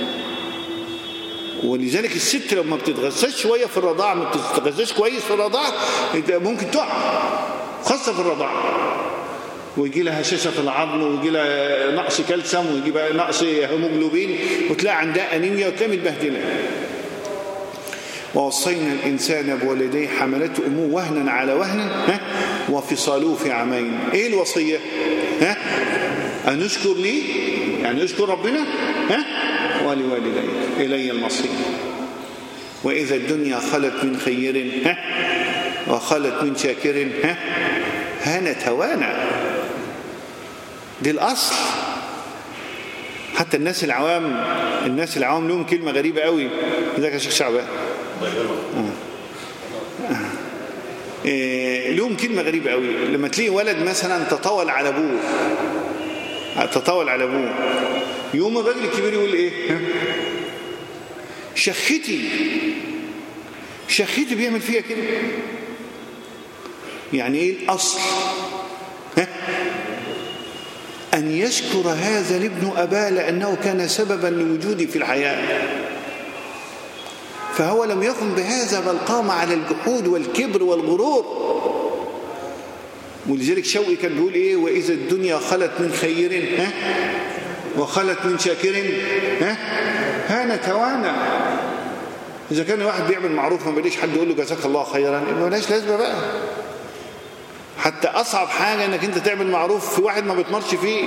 ولذلك الست لو ما بتتغذاش شويه في الرضاعه ما بتتغذاش كويس في الرضاعه ممكن تقع خاصه في الرضاعه ويجي لها هشاشه في العظم ويجي لها نقص كالسيوم ويجي بقى نقص هيموجلوبين وتلاقي عندها انيميا وتلاقي متبهدله ووصينا الإنسان بولديه حملته أمه وهنا على وهن ها وفصاله في عامين إيه الوصية ها أن يشكر لي يعني يشكر ربنا ها ولوالديك إلي المصير وإذا الدنيا خلت من خير ها وخلت من شاكر ها هانت هوانا دي الأصل حتى الناس العوام الناس العوام لهم كلمة غريبة قوي ازيك يا شيخ شعبان إيه لهم كلمة غريبة قوي لما تلاقي ولد مثلا تطاول على ابوه تطاول على ابوه يوم الراجل الكبير يقول ايه شختي شختي بيعمل فيها كده يعني ايه الاصل ها أن يشكر هذا الابن أباه لأنه كان سببا لوجودي في الحياة فهو لم يقم بهذا بل قام على الجحود والكبر والغرور ولذلك شوقي كان بيقول ايه واذا الدنيا خلت من خير ها وخلت من شاكر ها هانت هوانا اذا كان واحد بيعمل معروف ما بيليش حد يقول له جزاك الله خيرا ما لهاش لازمه بقى حتى اصعب حاجه انك انت تعمل معروف في واحد ما بتمرش فيه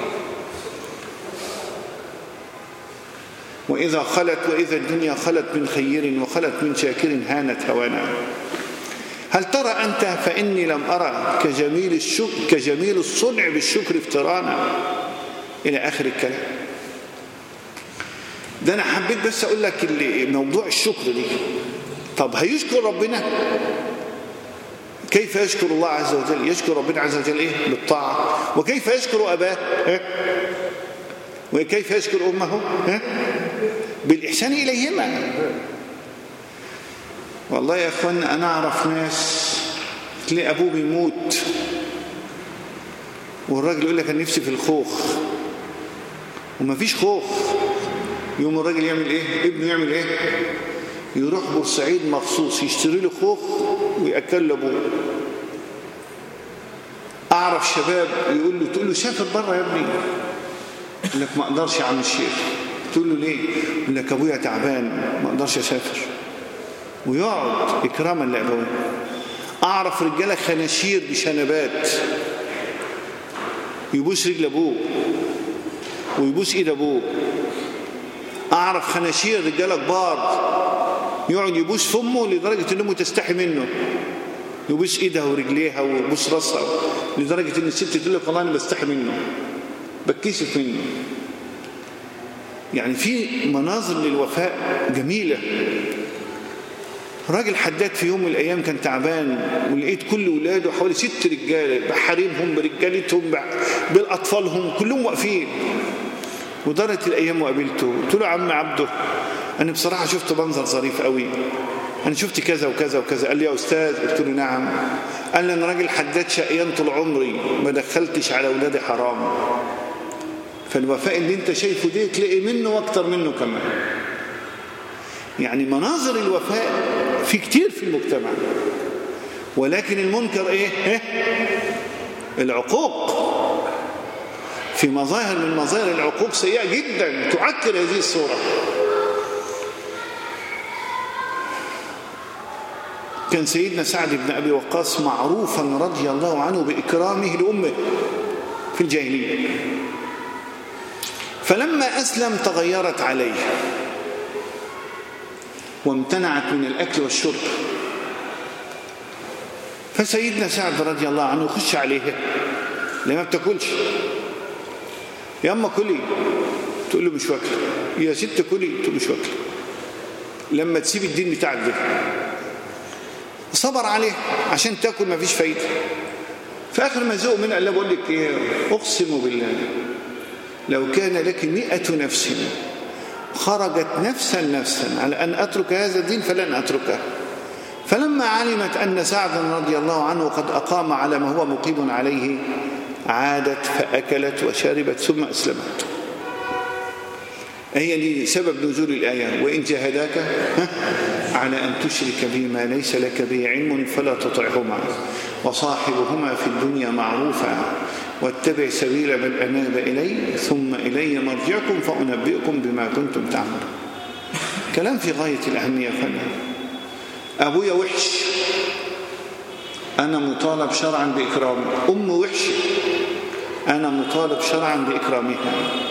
وإذا خلت وإذا الدنيا خلت من خير وخلت من شاكر هانت هوانا هل ترى أنت فإني لم أرى كجميل, الشك كجميل الصنع بالشكر افترانا إلى آخر الكلام ده أنا حبيت بس أقول لك موضوع الشكر دي طب هيشكر ربنا كيف يشكر الله عز وجل يشكر ربنا عز وجل إيه بالطاعة وكيف يشكر أباه إيه؟ وكيف يشكر أمه إيه؟ بالإحسان إليهما والله يا أخوان أنا أعرف ناس تلاقي أبوه بيموت والراجل يقول لك أنا نفسي في الخوخ وما فيش خوخ يوم الراجل يعمل إيه ابنه يعمل إيه يروح بورسعيد مخصوص يشتري له خوخ ويأكل له أبوه أعرف شباب يقول له تقول له سافر بره يا ابني يقول لك ما أقدرش يا عم الشيخ تقول له ليه يقول لك أبويا تعبان ما أقدرش أسافر ويقعد إكراما لأبوه أعرف رجالة خناشير بشنبات يبوس رجل أبوه ويبوس إيد أبوه أعرف خناشير رجالة كبار يقعد يبوس فمه لدرجة أن أمه تستحي منه يبوس إيدها ورجليها ويبوس راسها لدرجة أن الست تقول لك والله أنا بستحي منه بتكسف منه يعني في مناظر للوفاء جميلة راجل حداد في يوم من الأيام كان تعبان ولقيت كل ولاده حوالي ست رجالة بحريمهم برجالتهم بالأطفالهم كلهم واقفين ودارت الأيام وقابلته قلت له عم عبده أنا بصراحة شفت منظر ظريف قوي أنا شفت كذا وكذا وكذا قال لي يا أستاذ قلت له نعم قال لي أنا راجل حداد شقيان طول عمري ما دخلتش على أولادي حرام فالوفاء اللي انت شايفه ده تلاقي منه واكتر منه كمان يعني مناظر الوفاء في كتير في المجتمع ولكن المنكر ايه, إيه؟ العقوق في مظاهر من مظاهر العقوق سيئة جدا تعكر هذه الصورة كان سيدنا سعد بن أبي وقاص معروفا رضي الله عنه بإكرامه لأمه في الجاهلية فلما أسلم تغيرت عليه وامتنعت من الأكل والشرب فسيدنا سعد رضي الله عنه خش عليه لما بتاكلش يا اما كلي تقول له مش واكل يا ست كلي تقول مش واكل لما تسيب الدين بتاعك ده صبر عليه عشان تاكل ما فيش فايده في اخر ما زهق منه قال له بقول لك ايه اقسم بالله لو كان لك مئة نفس خرجت نفسا نفسا على أن أترك هذا الدين فلن أتركه فلما علمت أن سعدا رضي الله عنه قد أقام على ما هو مقيم عليه عادت فأكلت وشربت ثم أسلمت هي دي سبب نزول الآية وإن جاهداك على أن تشرك بما ليس لك به علم فلا تطعهما وصاحبهما في الدنيا معروفا واتبع سبيل من أناب إلي ثم إلي مرجعكم فأنبئكم بما كنتم تعملون كلام في غاية الأهمية فنه أبويا وحش أنا مطالب شرعا بإكرامه أم وحش أنا مطالب شرعا بإكرامها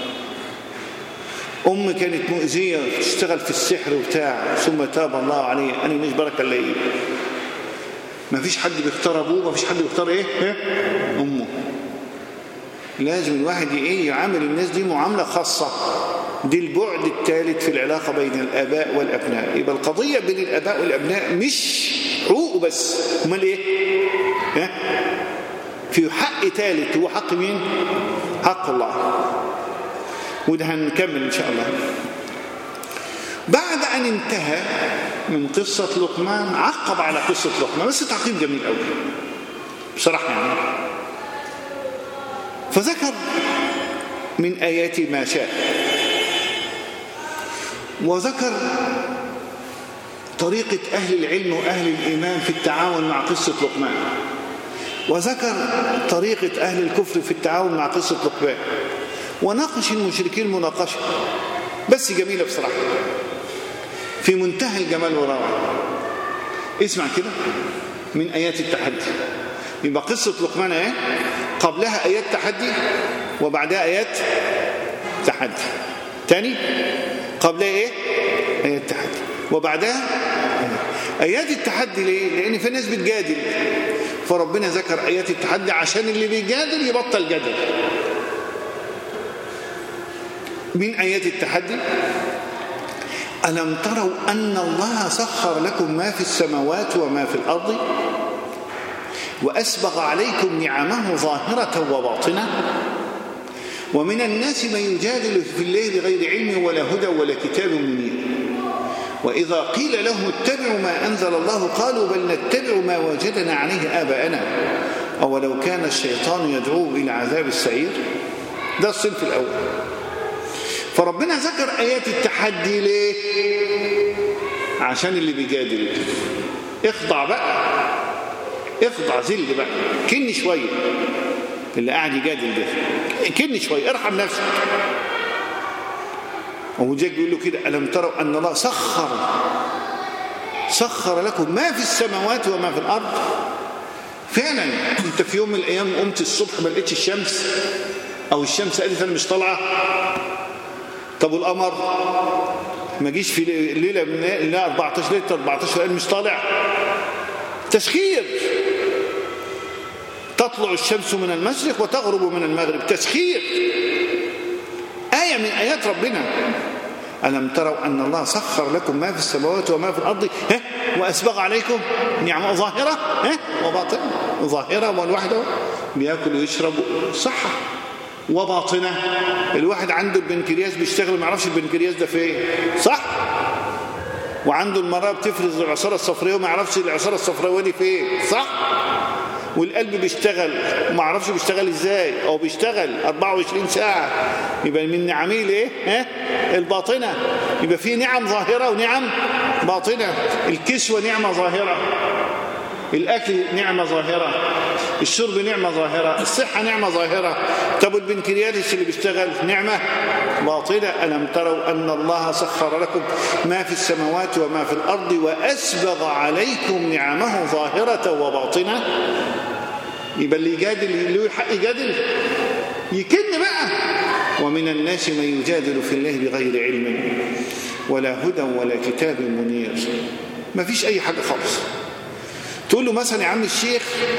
أم كانت مؤذية تشتغل في السحر وبتاع ثم تاب الله عليه أنا مش بركة اللي ما فيش حد بيختار أبوه ما فيش حد بيختار إيه؟, إيه أمه لازم الواحد إيه يعامل الناس دي معاملة خاصة دي البعد الثالث في العلاقة بين الآباء والأبناء يبقى القضية بين الآباء والأبناء مش حقوق بس امال إيه ها؟ في حق ثالث هو حق مين حق الله وده هنكمل إن شاء الله بعد أن انتهى من قصة لقمان عقب على قصة لقمان بس تعقيب جميل قوي بصراحة يعني فذكر من آيات ما شاء وذكر طريقة أهل العلم وأهل الإيمان في التعاون مع قصة لقمان وذكر طريقة أهل الكفر في التعاون مع قصة لقمان وناقش المشركين مناقشة بس جميلة بصراحة في منتهى الجمال والروعة اسمع كده من آيات التحدي يبقى قصة لقمان ايه قبلها آيات تحدي وبعدها آيات تحدي تاني قبلها ايه آيات تحدي وبعدها آيات التحدي ليه لأن في ناس بتجادل فربنا ذكر آيات التحدي عشان اللي بيجادل يبطل جدل من آيات التحدي ألم تروا أن الله سخر لكم ما في السماوات وما في الأرض وأسبغ عليكم نعمه ظاهرة وباطنة ومن الناس من يجادل في الله بغير علم ولا هدى ولا كتاب منير وإذا قيل لهم اتبعوا ما أنزل الله قالوا بل نتبع ما وجدنا عليه آباءنا أولو كان الشيطان يدعوه إلى عذاب السعير ده الصنف الأول فربنا ذكر آيات التحدي ليه عشان اللي بيجادل اخضع بقى اخضع ذل بقى كن شوية اللي قاعد يجادل ده كن شوية ارحم نفسك وهو جاي بيقول له كده ألم تروا أن الله سخر سخر لكم ما في السماوات وما في الأرض فعلا انت في يوم من الأيام قمت الصبح ما لقيتش الشمس أو الشمس قالت أنا مش طالعة طب والقمر ما جيش في ليلة من لا 14 ليلة 14 قال مش طالع تسخير تطلع الشمس من المشرق وتغرب من المغرب تسخير آية من آيات ربنا ألم تروا أن الله سخر لكم ما في السماوات وما في الأرض ها وأسبغ عليكم نعمة ظاهرة ها وباطنة ظاهرة والواحدة بياكل ويشرب صحة وباطنة الواحد عنده البنكرياس بيشتغل ما يعرفش البنكرياس ده فين صح وعنده المرأة بتفرز العصارة الصفراوية وما يعرفش العصارة الصفراوية دي فين صح والقلب بيشتغل وما يعرفش بيشتغل ازاي او بيشتغل 24 ساعة يبقى من نعميه ايه ها الباطنة يبقى في نعم ظاهرة ونعم باطنة الكسوة نعمة ظاهرة الاكل نعمة ظاهرة الشرب نعمة ظاهرة الصحة نعمة ظاهرة طب البنكرياتس اللي بيشتغل نعمة باطلة ألم تروا أن الله سخر لكم ما في السماوات وما في الأرض وأسبغ عليكم نعمه ظاهرة وباطنة يبقى اللي يجادل اللي له حق يجادل يكن بقى ومن الناس من يجادل في الله بغير علم ولا هدى ولا كتاب منير ما فيش أي حاجة خالص تقول له مثلا يا عم الشيخ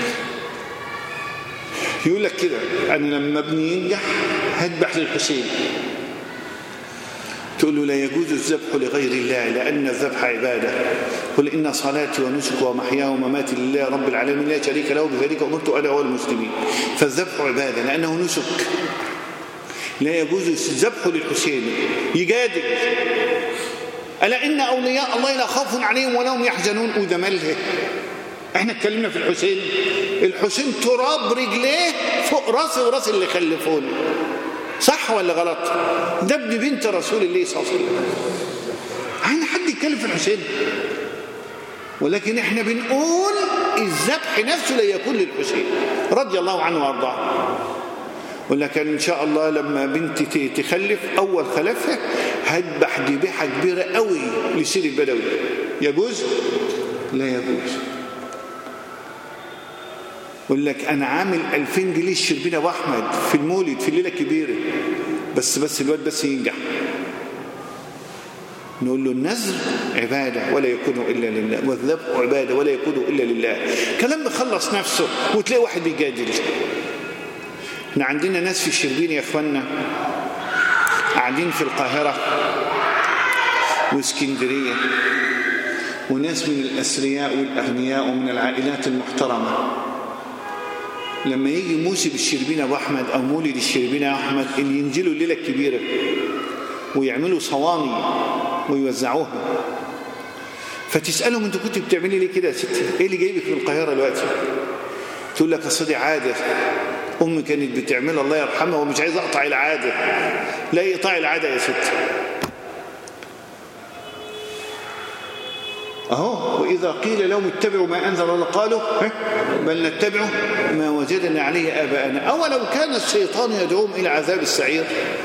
يقول لك كده أنا لما ابني ينجح هذبح للحسين تقول له لا يجوز الذبح لغير الله لأن الذبح عبادة قل إن صلاتي ونسك ومحياي ومماتي لله رب العالمين لا شريك له بذلك أمرت أنا والمسلمين فالذبح عبادة لأنه نسك لا يجوز الذبح للحسين يجادل ألا إن أولياء الله لا خوف عليهم ولا هم يحزنون وده ماله احنا اتكلمنا في الحسين الحسين تراب رجليه فوق راسي وراس اللي خلفوني صح ولا غلط ده ابن بنت رسول الله صلى الله عليه وسلم عين حد يتكلم في الحسين ولكن احنا بنقول الذبح نفسه لا يكون للحسين رضي الله عنه وارضاه ولكن ان شاء الله لما بنتي تخلف اول خلفها هذبح ذبيحه كبيره قوي لسير البدوي يجوز لا يجوز يقول لك انا عامل 2000 جنيه الشربينه واحمد في المولد في الليله الكبيره بس بس الواد بس ينجح نقول له النذر عباده ولا يكون الا لله والذبح عباده ولا يكون الا لله كلام بيخلص نفسه وتلاقي واحد بيجادل احنا عندنا ناس في الشربين يا اخوانا قاعدين في القاهره واسكندريه وناس من الاثرياء والاغنياء ومن العائلات المحترمه لما يجي موسم الشربينة أبو أحمد أو مولد الشربينة أبو أحمد اللي ينزلوا الليلة الكبيرة ويعملوا صواني ويوزعوها فتسألهم أنت كنت بتعملي ليه كده يا ستي إيه اللي جايبك من القاهرة دلوقتي تقول لك أصل دي عادة أمي كانت بتعملها الله يرحمها ومش عايز أقطع العادة لا يقطع العادة يا ستي أهو وإذا قيل لهم اتبعوا ما أنزل الله قالوا بل نتبع ما وجدنا عليه آباءنا أولو كان الشيطان يدعوهم إلى عذاب السعير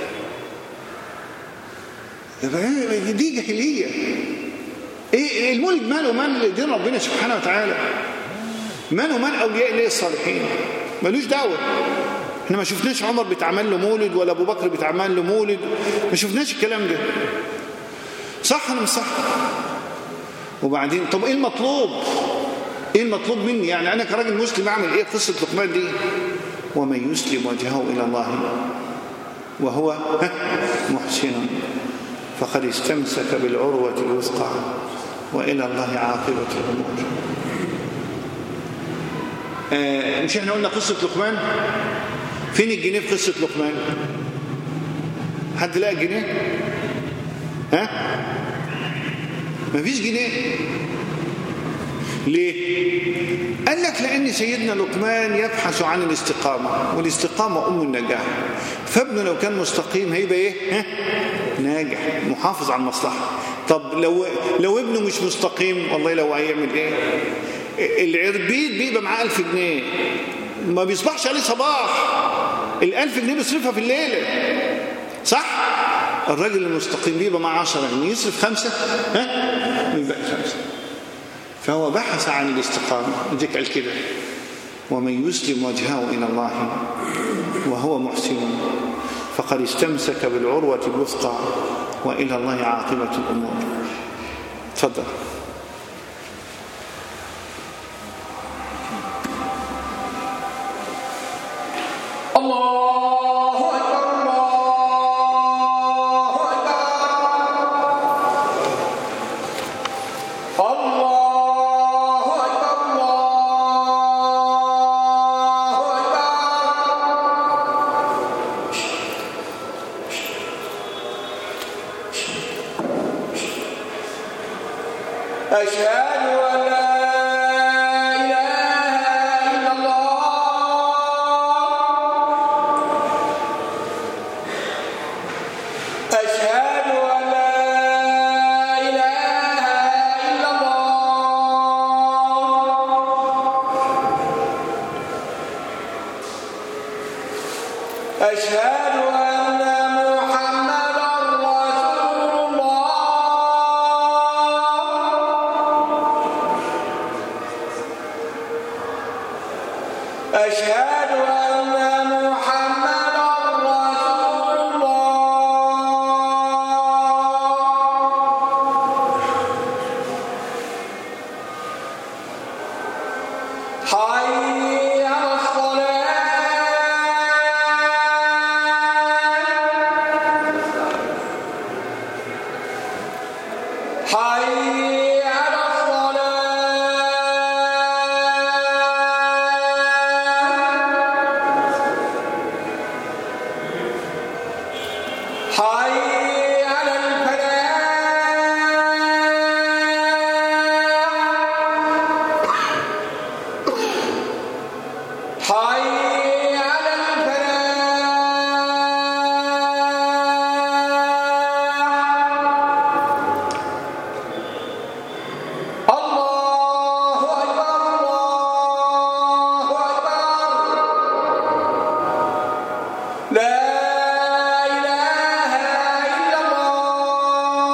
دي جاهلية إيه المولد ماله مال دين ربنا سبحانه وتعالى ماله مال أولياء الله الصالحين ملوش دعوة احنا ما شفناش عمر بيتعمل له مولد ولا أبو بكر بيتعمل له مولد ما شفناش الكلام ده صح ولا مش صح وبعدين طب ايه المطلوب ايه المطلوب مني يعني انا كراجل مسلم اعمل ايه قصه لقمان دي ومن يسلم وجهه الى الله وهو محسن فقد استمسك بالعروه الوثقى والى الله عاقبه الامور آه مش احنا قلنا قصه لقمان فين الجنيه في قصه لقمان حد لقى الجنيه ها مفيش جنيه ليه قال لك لأن سيدنا لقمان يبحث عن الاستقامة والاستقامة أم النجاح فابنه لو كان مستقيم هيبقى إيه ها؟ ناجح محافظ على المصلحة طب لو لو ابنه مش مستقيم والله لو هيعمل إيه العربيد بيبقى معاه ألف جنيه ما بيصبحش عليه صباح الألف جنيه بيصرفها في الليلة صح الراجل المستقيم بيبقى معاه 10 جنيه يصرف خمسة ها يبقى خمسة فهو بحث عن الاستقامة ذيك قال كده ومن يسلم وجهه إلى الله وهو محسن فقد استمسك بالعروة الوثقى وإلى الله عاقبة الأمور تفضل الله أكبر الله أكبر الله أكبر الله أكبر أشهد أن لا إله إلا الله أشهد أن لا إله إلا الله حي على الفلاح حي على الفلاح الله أكبر الله أكبر لا إله إلا الله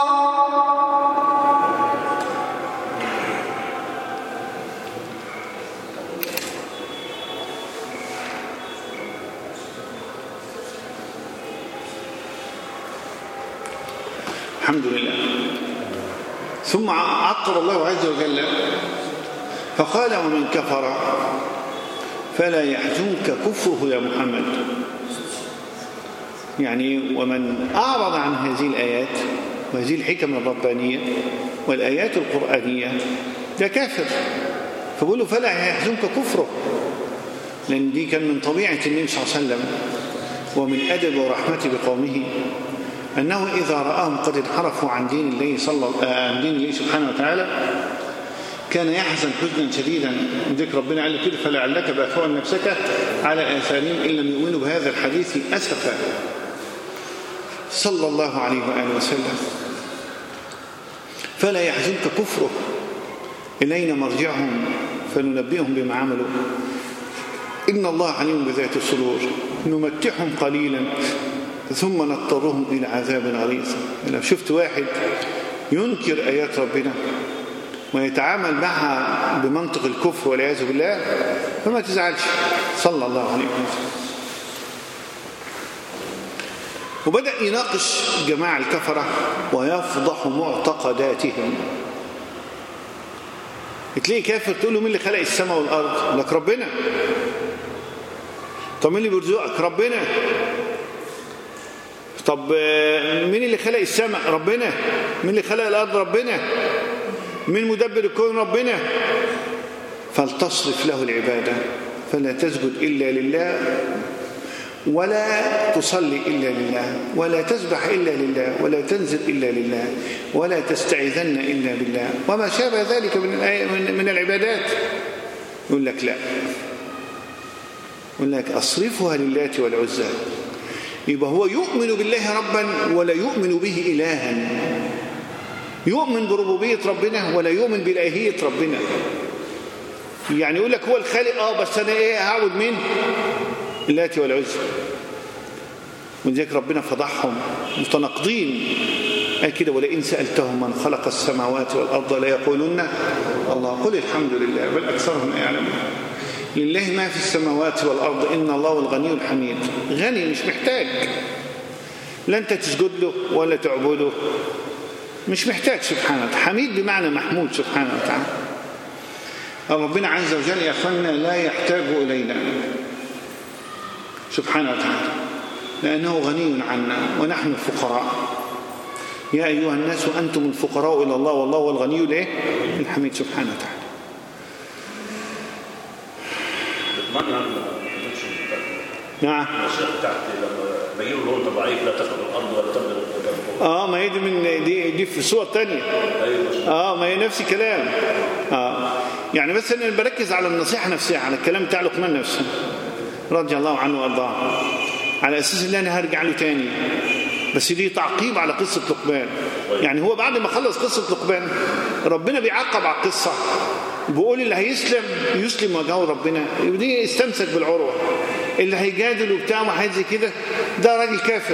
الحمد لله ثم عطر الله عز وجل فقال ومن كفر فلا يحزنك كفره يا محمد يعني ومن أعرض عن هذه الآيات وهذه الحكم الربانية والآيات القرآنية ده كافر فبقول له فلا يحزنك كفره لأن دي كان من طبيعة النبي صلى الله عليه وسلم ومن أدب ورحمته بقومه أنه إذا رآهم قد انحرفوا عن دين الله صلى آه، عن دين الله سبحانه وتعالى كان يحزن حزنا شديدا من ذكر ربنا قال له كده فلعلك باخع نفسك على آثارهم إن لم يؤمنوا بهذا الحديث أسفا صلى الله عليه وآله وسلم فلا يحزنك كفره إلينا مرجعهم فننبئهم بما عملوا إن الله عليم بذات الصدور نمتعهم قليلا ثم نضطرهم إلى عذاب غليظ لو شفت واحد ينكر آيات ربنا ويتعامل معها بمنطق الكفر والعياذ بالله فما تزعلش صلى الله عليه وسلم وبدأ يناقش جماعة الكفرة ويفضح معتقداتهم تلاقي كافر تقول له مين اللي خلق السماء والأرض لك ربنا طب مين اللي بيرزقك ربنا طب آه، مين اللي خلق السماء ربنا مين اللي خلق الأرض ربنا مين مدبر الكون ربنا فلتصرف له العبادة فلا تسجد إلا لله ولا تصلي إلا لله ولا تسبح إلا لله ولا تنزل إلا لله ولا تستعذن إلا بالله وما شابه ذلك من, الآي- من, من العبادات يقول لك لا يقول لك أصرفها للات والعزى يبقى هو يؤمن بالله ربا ولا يؤمن به إلها يؤمن بربوبية ربنا ولا يؤمن بإلهية ربنا يعني يقول لك هو الخالق اه بس انا ايه هعبد مين اللات والعزى ولذلك ربنا فضحهم متناقضين قال كده ولئن سألتهم من خلق السماوات والأرض ليقولن الله قل الحمد لله بل أكثرهم لا يعلمون لله ما في السماوات والأرض إن الله الغني الحميد غني مش محتاج لا أنت تسجد له ولا تعبده مش محتاج سبحانه وتعالى حميد بمعنى محمود سبحانه وتعالى ربنا عز وجل يا أخوانا لا يحتاج إلينا سبحانه وتعالى لأنه غني عنا ونحن الفقراء يا أيها الناس أنتم الفقراء إلى الله والله هو الغني الإيه؟ الحميد سبحانه وتعالى بتمنى ان نعم الشيخ بتاعت لما بيقولوا له انت ضعيف لا تخرج الارض ولا تبلغ الجبل اه ما هي دي من دي دي في صور تانية ايوه اه ما هي نفس الكلام اه يعني بس انا بركز على النصيحه نفسها على الكلام بتاع لقمان نفسه رضي الله عنه وارضاه على اساس ان انا هرجع له تاني بس دي تعقيب على قصه لقمان يعني هو بعد ما خلص قصه لقمان ربنا بيعقب على القصه بيقول اللي هيسلم يسلم وجهه ربنا دي استمسك بالعروه اللي هيجادل وبتاع وحاجات زي كده ده راجل كافر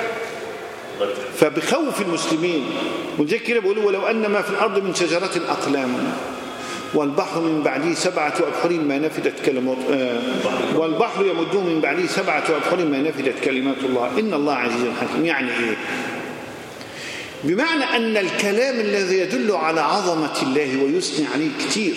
فبخوف المسلمين ولذلك كده بيقولوا ولو أن ما في الأرض من شجرة أقلام والبحر من بعده سبعة أبحر ما نفدت كلمات آه والبحر يمده من بعده سبعة أبحر ما نفدت كلمات الله إن الله عزيز حكيم يعني إيه بمعنى أن الكلام الذي يدل على عظمة الله ويثني عليه كتير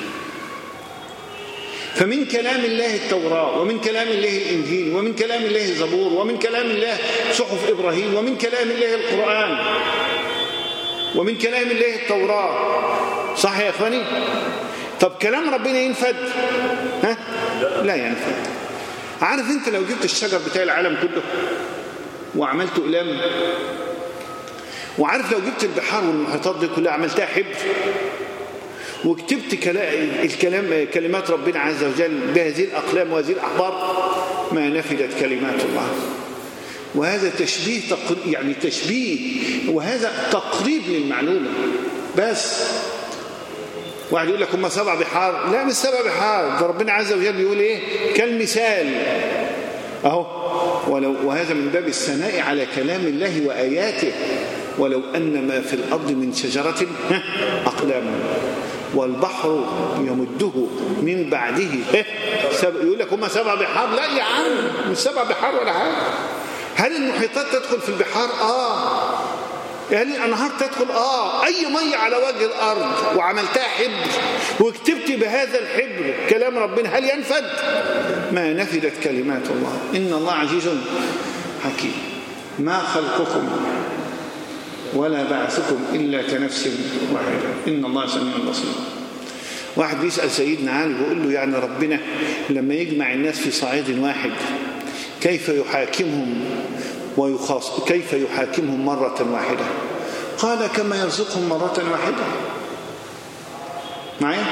فمن كلام الله التوراة ومن كلام الله الإنجيل ومن كلام الله الزبور ومن كلام الله صحف إبراهيم ومن كلام الله القرآن ومن كلام الله التوراة صح يا أخواني طب كلام ربنا ينفد ها لا ينفد عارف انت لو جبت الشجر بتاع العالم كله وعملت إقلام وعارف لو جبت البحار والمحيطات دي كلها عملتها حبر وكتبت كلا- الكلام كلمات ربنا عز وجل بهذه الأقلام وهذه الأحبار ما نفدت كلمات الله وهذا تشبيه تقر... يعني تشبيه وهذا تقريب للمعلومة بس واحد يقول لك هم سبع بحار لا مش سبع بحار ده ربنا عز وجل بيقول ايه كالمثال اهو ولو وهذا من باب الثناء على كلام الله وآياته ولو أن ما في الأرض من شجرة ها، أقلام والبحر يمده من بعده ها، سب- يقول لك هم سبع بحار لا يا عم مش سبع بحار ولا حاجة هل المحيطات تدخل في البحار آه هل الأنهار تدخل آه أي مية على وجه الأرض وعملتها حبر وكتبت بهذا الحبر كلام ربنا هل ينفد ما نفدت كلمات الله إن الله عزيز حكيم ما خلقكم ولا بعثكم إلا كنفس واحدة إن الله سميع بصير واحد بيسأل سيدنا علي بيقول له يعني ربنا لما يجمع الناس في صعيد واحد كيف يحاكمهم ويخاص كيف يحاكمهم مرة واحدة قال كما يرزقهم مرة واحدة معايا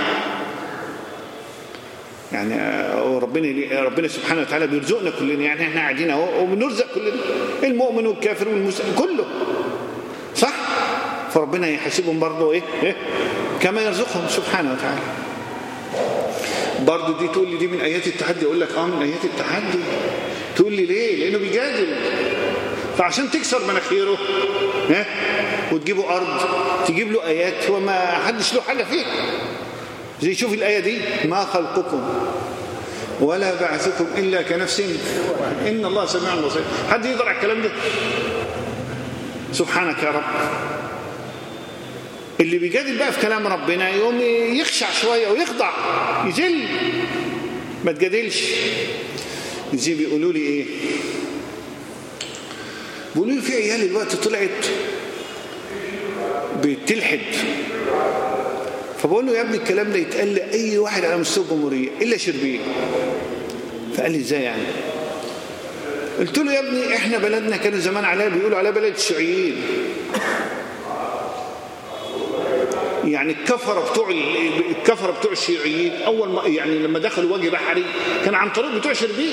يعني آه، ربنا ربنا سبحانه وتعالى بيرزقنا كلنا يعني احنا قاعدين اهو وبنرزق كلنا المؤمن والكافر والمسلم كله صح فربنا يحاسبهم برضه ايه, إيه؟ كما يرزقهم سبحانه وتعالى برضه دي تقول لي دي من ايات التحدي اقول لك اه من ايات التحدي تقول لي ليه لانه بيجادل فعشان تكسر مناخيره ها وتجيبه ارض تجيب له ايات هو ما حدش له حاجه فيه زي شوف الايه دي ما خلقكم ولا بعثكم الا كنفس ان الله سميع بصير حد يقدر على الكلام ده سبحانك يا رب اللي بيجادل بقى في كلام ربنا يقوم يخشع شويه ويخضع يذل ما تجادلش زي بيقولوا لي ايه بيقولوا لي في عيال الوقت طلعت بتلحد فبقول له يا ابني الكلام ده يتقال لاي واحد على مستوى الجمهوريه الا شربين فقال لي ازاي يعني قلت له يا ابني احنا بلدنا كانوا زمان عليها بيقولوا عليها بلد الشيوعيين يعني الكفره بتوع الكفره بتوع الشيوعيين اول ما يعني لما دخلوا وجه بحري كان عن طريق بتوع شربين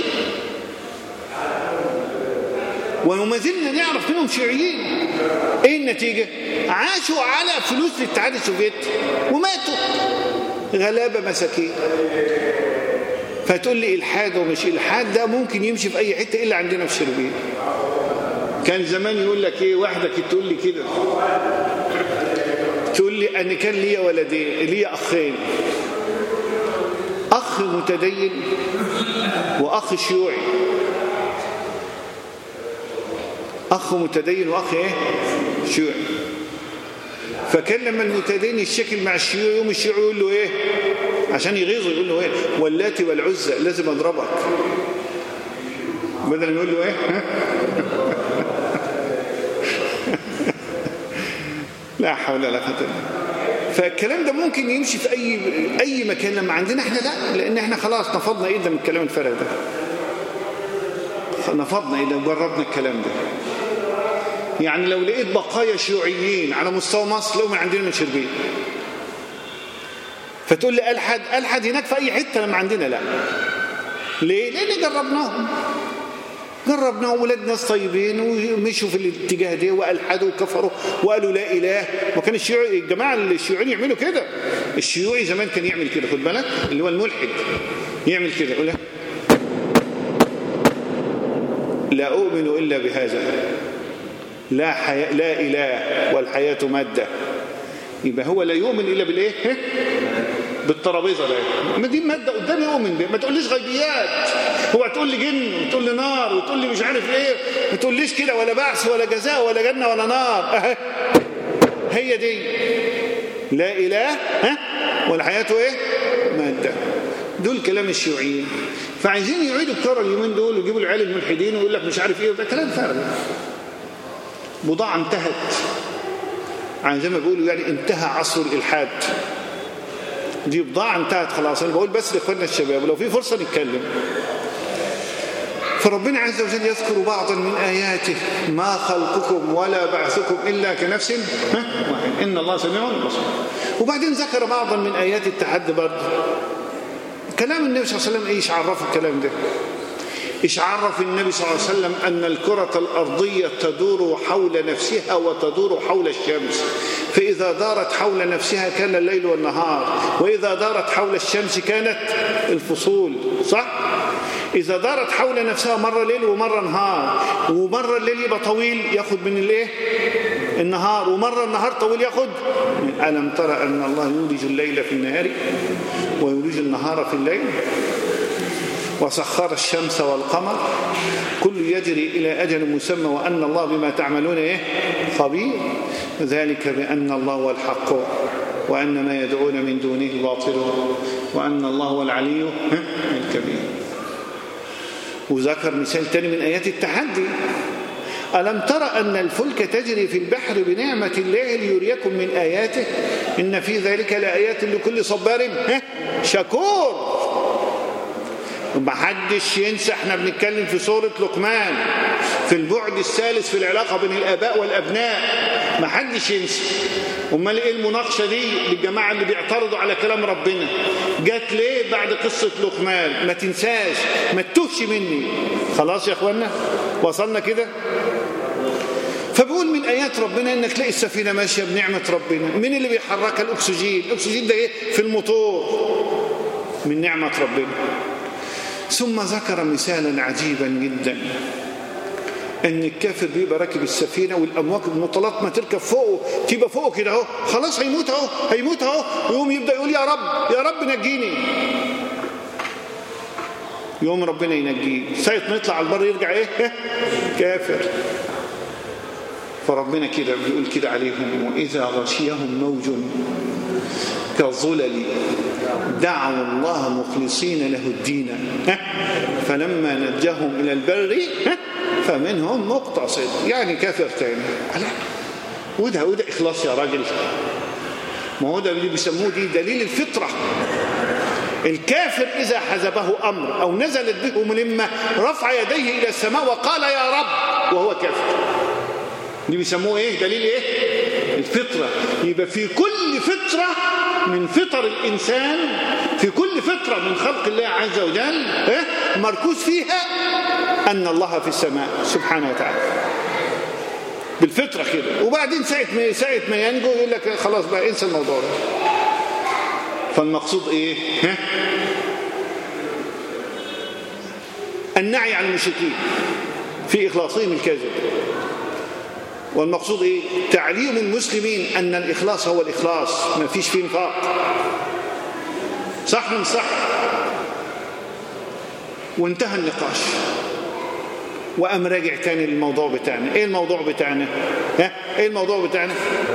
وما زلنا نعرف منهم شيوعيين ايه النتيجه عاشوا على فلوس الاتحاد السوفيتي وماتوا غلابه مساكين فتقول لي الحاد ومش الحاد ده ممكن يمشي في اي حته الا عندنا في شربين كان زمان يقول لك ايه واحده كانت تقول لي كده تقول لي أن كان لي ولدين لي أخين أخ متدين وأخ شيوعي أخ متدين وأخ إيه؟ شيوعي فكان لما المتدين يشكل مع الشيوعي يوم الشيوعي يقول له إيه عشان يغيظه يقول له إيه واللاتي والعزى لازم أضربك بدل ما يقول له إيه لا حول ولا قوه الا فالكلام ده ممكن يمشي في اي اي مكان لما عندنا احنا لا لان احنا خلاص نفضنا ايدنا من الكلام الفارغ ده نفضنا ايدنا وجربنا الكلام ده يعني لو لقيت بقايا شيوعيين على مستوى مصر لو من عندنا من شربين فتقول لي الحد الحد هناك في اي حته لما عندنا لا ليه لان جربناهم جربنا ولاد ناس طيبين ومشوا في الاتجاه ده والحدوا وكفروا وقالوا لا اله وكان الشيوعي الجماعه الشيوعيين يعملوا كده الشيوعي زمان كان يعمل كده خد بالك اللي هو الملحد يعمل كده يقول لك لا اؤمن الا بهذا لا حياة لا اله والحياه ماده يبقى هو لا يؤمن الا بالايه بالترابيزه ده ما دي ماده قدامي اؤمن بيها ما تقوليش غيبيات هو تقول لي جن وتقول لي نار وتقول لي مش عارف ايه ما تقوليش كده ولا بعث ولا جزاء ولا جنه ولا نار أه. هي دي لا اله ها والحياه ايه ماده دول كلام الشيوعيين فعايزين يعيدوا الكره اليومين دول ويجيبوا العيال الملحدين ويقول لك مش عارف ايه وده كلام فارغ بضاعه انتهت يعني زي ما بيقولوا يعني انتهى عصر الالحاد دي بضاعة انتهت خلاص أنا بقول بس لإخواننا الشباب ولو في فرصة نتكلم فربنا عز وجل يذكر بعضا من آياته ما خلقكم ولا بعثكم إلا كنفس ها؟ واحد إن الله سميع بصير وبعدين ذكر بعضا من آيات التحدي برضه كلام النبي صلى الله عليه وسلم إيش عرف الكلام ده إيش عرف النبي صلى الله عليه وسلم أن الكرة الأرضية تدور حول نفسها وتدور حول الشمس فإذا دارت حول نفسها كان الليل والنهار وإذا دارت حول الشمس كانت الفصول صح؟ إذا دارت حول نفسها مرة ليل ومرة نهار ومرة الليل يبقى طويل ياخد من الايه؟ النهار ومرة النهار طويل ياخد ألم ترى أن الله يولج الليل في النهار ويولج النهار في الليل وسخر الشمس والقمر كل يجري إلى أجل مسمى وأن الله بما تعملون إيه؟ خبير ذلك بأن الله هو الحق وأن ما يدعون من دونه باطل وأن الله هو العلي الكبير وذكر مثال تاني من آيات التحدي ألم ترى أن الفلك تجري في البحر بنعمة الله ليريكم من آياته إن في ذلك لآيات لكل صبار شكور ما حدش ينسى احنا بنتكلم في سورة لقمان في البعد الثالث في العلاقة بين الآباء والأبناء ما حدش ينسى امال ايه المناقشة دي للجماعة اللي بيعترضوا على كلام ربنا جات ليه بعد قصة لقمان ما تنساش ما تتوهش مني خلاص يا اخوانا وصلنا كده فبقول من آيات ربنا إنك تلاقي السفينة ماشية بنعمة ربنا مين اللي بيحركها الأكسجين الأكسجين ده إيه في الموتور من نعمة ربنا ثم ذكر مثالا عجيبا جدا ان الكافر بيبقى راكب السفينه والامواج المطلات تركب فوقه تبقى فوقه كده اهو خلاص هيموت اهو هيموت اهو ويقوم يبدا يقول يا رب يا رب نجيني يوم ربنا ينجيه ساعه ما يطلع على البر يرجع ايه كافر فربنا كده بيقول كده عليهم واذا غشيهم موج كالظلل دعوا الله مخلصين له الدين فلما نجاهم إلى البر فمنهم مقتصد يعني كافر تاني وده وده إخلاص يا راجل ما هو ده اللي بيسموه دي دليل الفطرة الكافر إذا حزبه أمر أو نزلت به ملمة رفع يديه إلى السماء وقال يا رب وهو كافر دي بيسموه إيه دليل إيه الفطرة يبقى في كل فطرة من فطر الإنسان في كل فطرة من خلق الله عز وجل إيه؟ مركوز فيها أن الله في السماء سبحانه وتعالى بالفطرة كده وبعدين ساعة ما ساعة ما ينجو يقول لك خلاص بقى انسى الموضوع ده فالمقصود ايه ها؟ النعي عن المشركين في إخلاصهم الكاذب والمقصود ايه تعليم المسلمين ان الاخلاص هو الاخلاص ما فيش فيه نفاق صح من صح وانتهى النقاش وقام راجع تاني للموضوع بتاعنا ايه الموضوع بتاعنا ها ايه الموضوع بتاعنا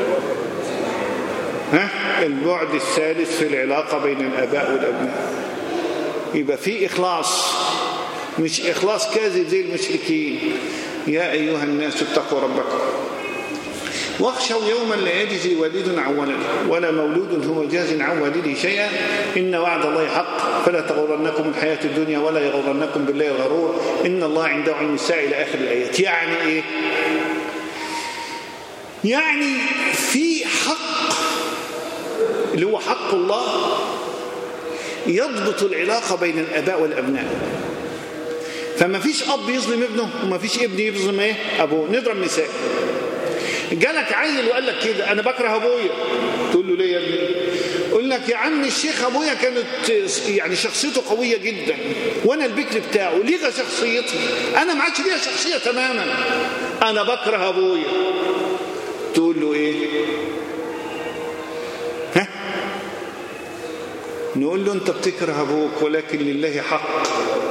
ها البعد الثالث في العلاقه بين الاباء والابناء يبقى في اخلاص مش اخلاص كاذب زي المشركين يا ايها الناس اتقوا ربكم واخشوا يوما لا يجزي والد عن ولده ولا مولود هو جاز عن والده شيئا إن وعد الله حق فلا تغرنكم الحياة الدنيا ولا يغرنكم بالله الغرور إن الله عنده علم الساعة إلى آخر الآيات يعني إيه يعني في حق اللي هو حق الله يضبط العلاقة بين الآباء والأبناء فما فيش أب يظلم ابنه وما فيش ابن يظلم إيه أبوه نضرب مثال جالك عيل وقال لك كده انا بكره ابويا تقول له ليه يا ابني يقول لك يا عم الشيخ ابويا كانت يعني شخصيته قويه جدا وانا البكر بتاعه لغى شخصيتي انا ما عادش ليها شخصيه تماما انا بكره ابويا تقول له ايه ها نقول له انت بتكره ابوك ولكن لله حق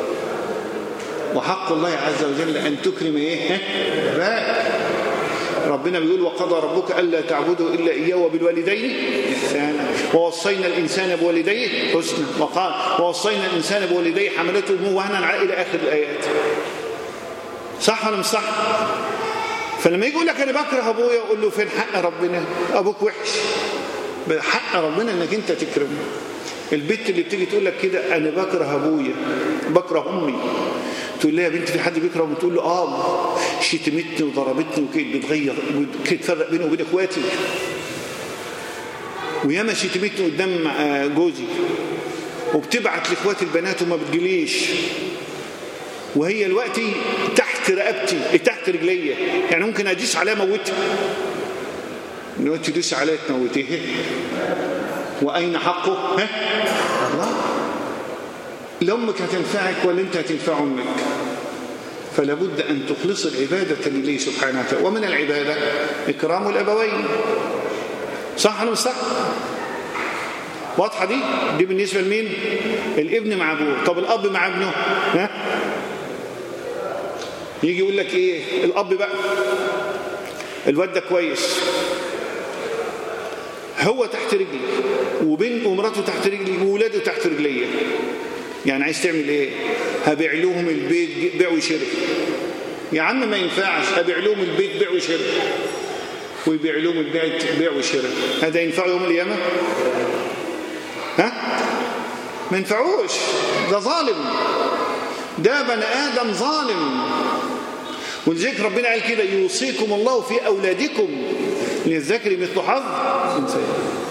وحق الله عز وجل ان تكرم ايه ها ربنا بيقول وقضى ربك ألا تعبدوا إلا إياه وبالوالدين إحسانا ووصينا الإنسان بوالديه حسنا وقال ووصينا الإنسان بوالديه حملته أمه وهنا إلى آخر الآيات صح ولا مش صح؟ فلما يجي يقول لك أنا بكره أبويا أقول له فين حق ربنا أبوك وحش حق ربنا إنك أنت تكرمه البت اللي بتيجي تقول لك كده أنا بكره أبويا بكره أمي تقول لها يا بنتي في حد بيكره وتقول له اه شتمتني وضربتني وكانت بتغير وكانت تفرق بيني وبين اخواتي وياما شتمتني قدام آه، جوزي وبتبعت لاخواتي البنات وما بتجيليش وهي دلوقتي تحت رقبتي تحت رجليا يعني ممكن ادوس عليها موتها دلوقتي تدوس عليها تموتيه واين حقه ها الله لامك هتنفعك ولا انت هتنفع امك فلا بد ان تخلص العباده لله سبحانه وتعالى ومن العباده اكرام الابوين صح ولا مش صح واضحه دي دي بالنسبه لمين الابن مع ابوه طب الاب مع ابنه ها يجي يقول لك ايه الاب بقى الواد ده كويس هو تحت رجلي وبنت ومراته تحت رجلي وولاده تحت رجليه يعني عايز تعمل ايه هبيع لهم البيت بيع وشراء يا عم ما ينفعش هبيع لهم البيت بيع وشراء ويبيع لهم البيت بيع وشراء هذا ينفع يوم القيامه ها ما ينفعوش ده ظالم ده بني ادم ظالم ولذلك ربنا قال كده يوصيكم الله في اولادكم للذكر مثل حظ الانثيين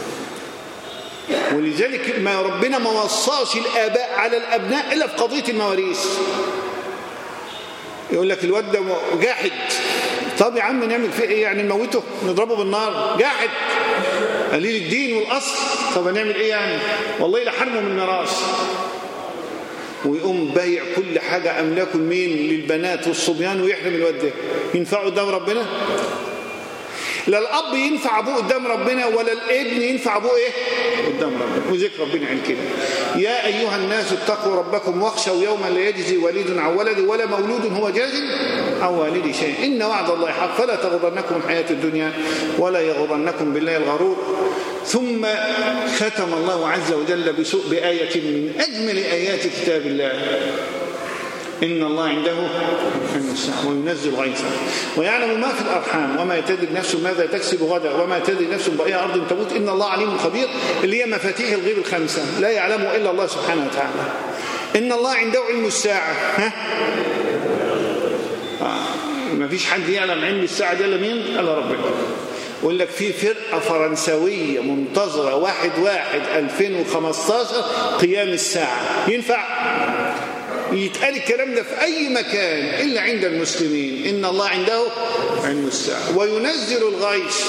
ولذلك ما ربنا ما وصاش الآباء على الأبناء إلا في قضية المواريث يقول لك الواد ده جاحد طب يا عم نعمل فيه ايه يعني نموته نضربه بالنار جاحد قليل الدين والأصل طب هنعمل ايه يعني والله لحرمه من الميراث ويقوم بايع كل حاجة أملاكه لمين للبنات والصبيان ويحرم الواد ده ينفعه قدام ربنا لا الاب ينفع ابوه قدام ربنا ولا الابن ينفع ابوه ايه قدام ربنا وذكر ربنا عن كده يا ايها الناس اتقوا ربكم واخشوا يوما لا يجزي والد عن ولده ولا مولود هو جاز عن والده شيء ان وعد الله حق فلا تغرنكم الحياه الدنيا ولا يغرنكم بالله الغرور ثم ختم الله عز وجل بسوء بآية من أجمل آيات كتاب الله إن الله عنده علم الساعة وينزل غيثا ويعلم ما في الأرحام وما تدري نفس ماذا تكسب غدا وما تدري نفس بأي أرض تموت إن الله عليم خبير اللي هي مفاتيح الغيب الخمسة لا يعلمه إلا الله سبحانه وتعالى إن الله عنده علم الساعة ها؟ آه. ما فيش حد يعلم علم الساعة دي إلا مين؟ إلا ربنا يقول لك في فرقة فرنسوية منتظرة واحد واحد 2015 قيام الساعة ينفع؟ يتقال الكلام ده في أي مكان إلا عند المسلمين إن الله عنده علم الساعة وينزل الغيث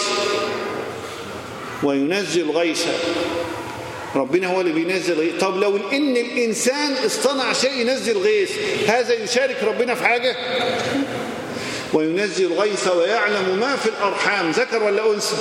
وينزل غيثا ربنا هو اللي بينزل غيث طب لو إن الإنسان اصطنع شيء ينزل غيث هذا يشارك ربنا في حاجة وينزل الغيث ويعلم ما في الأرحام ذكر ولا أنثى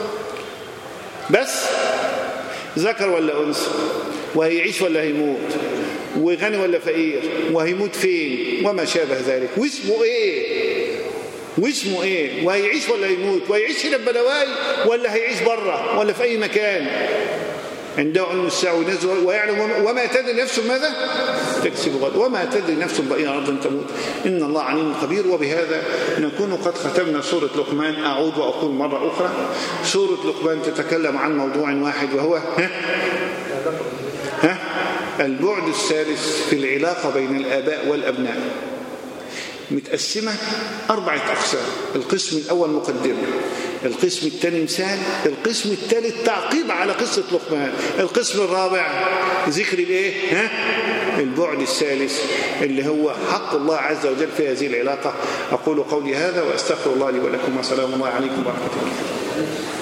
بس ذكر ولا أنثى وهيعيش ولا هيموت وغني ولا فقير وهيموت فين وما شابه ذلك واسمه ايه واسمه ايه وهيعيش ولا يموت وهيعيش هنا ببلواي ولا هيعيش بره ولا في اي مكان عنده علم الساعة وينزل ويعلم وما تدري نفس ماذا تكسب غد وما تدري نفس بأي أرض تموت إن الله عليم خبير وبهذا نكون قد ختمنا سورة لقمان أعود وأقول مرة أخرى سورة لقمان تتكلم عن موضوع واحد وهو ها ها البعد الثالث في العلاقة بين الآباء والأبناء متقسمة أربعة أقسام القسم الأول مقدمة القسم الثاني مثال القسم الثالث تعقيب على قصة لقمان القسم الرابع ذكر الايه ها البعد الثالث اللي هو حق الله عز وجل في هذه العلاقة أقول قولي هذا وأستغفر الله لي ولكم وسلام الله عليكم ورحمة الله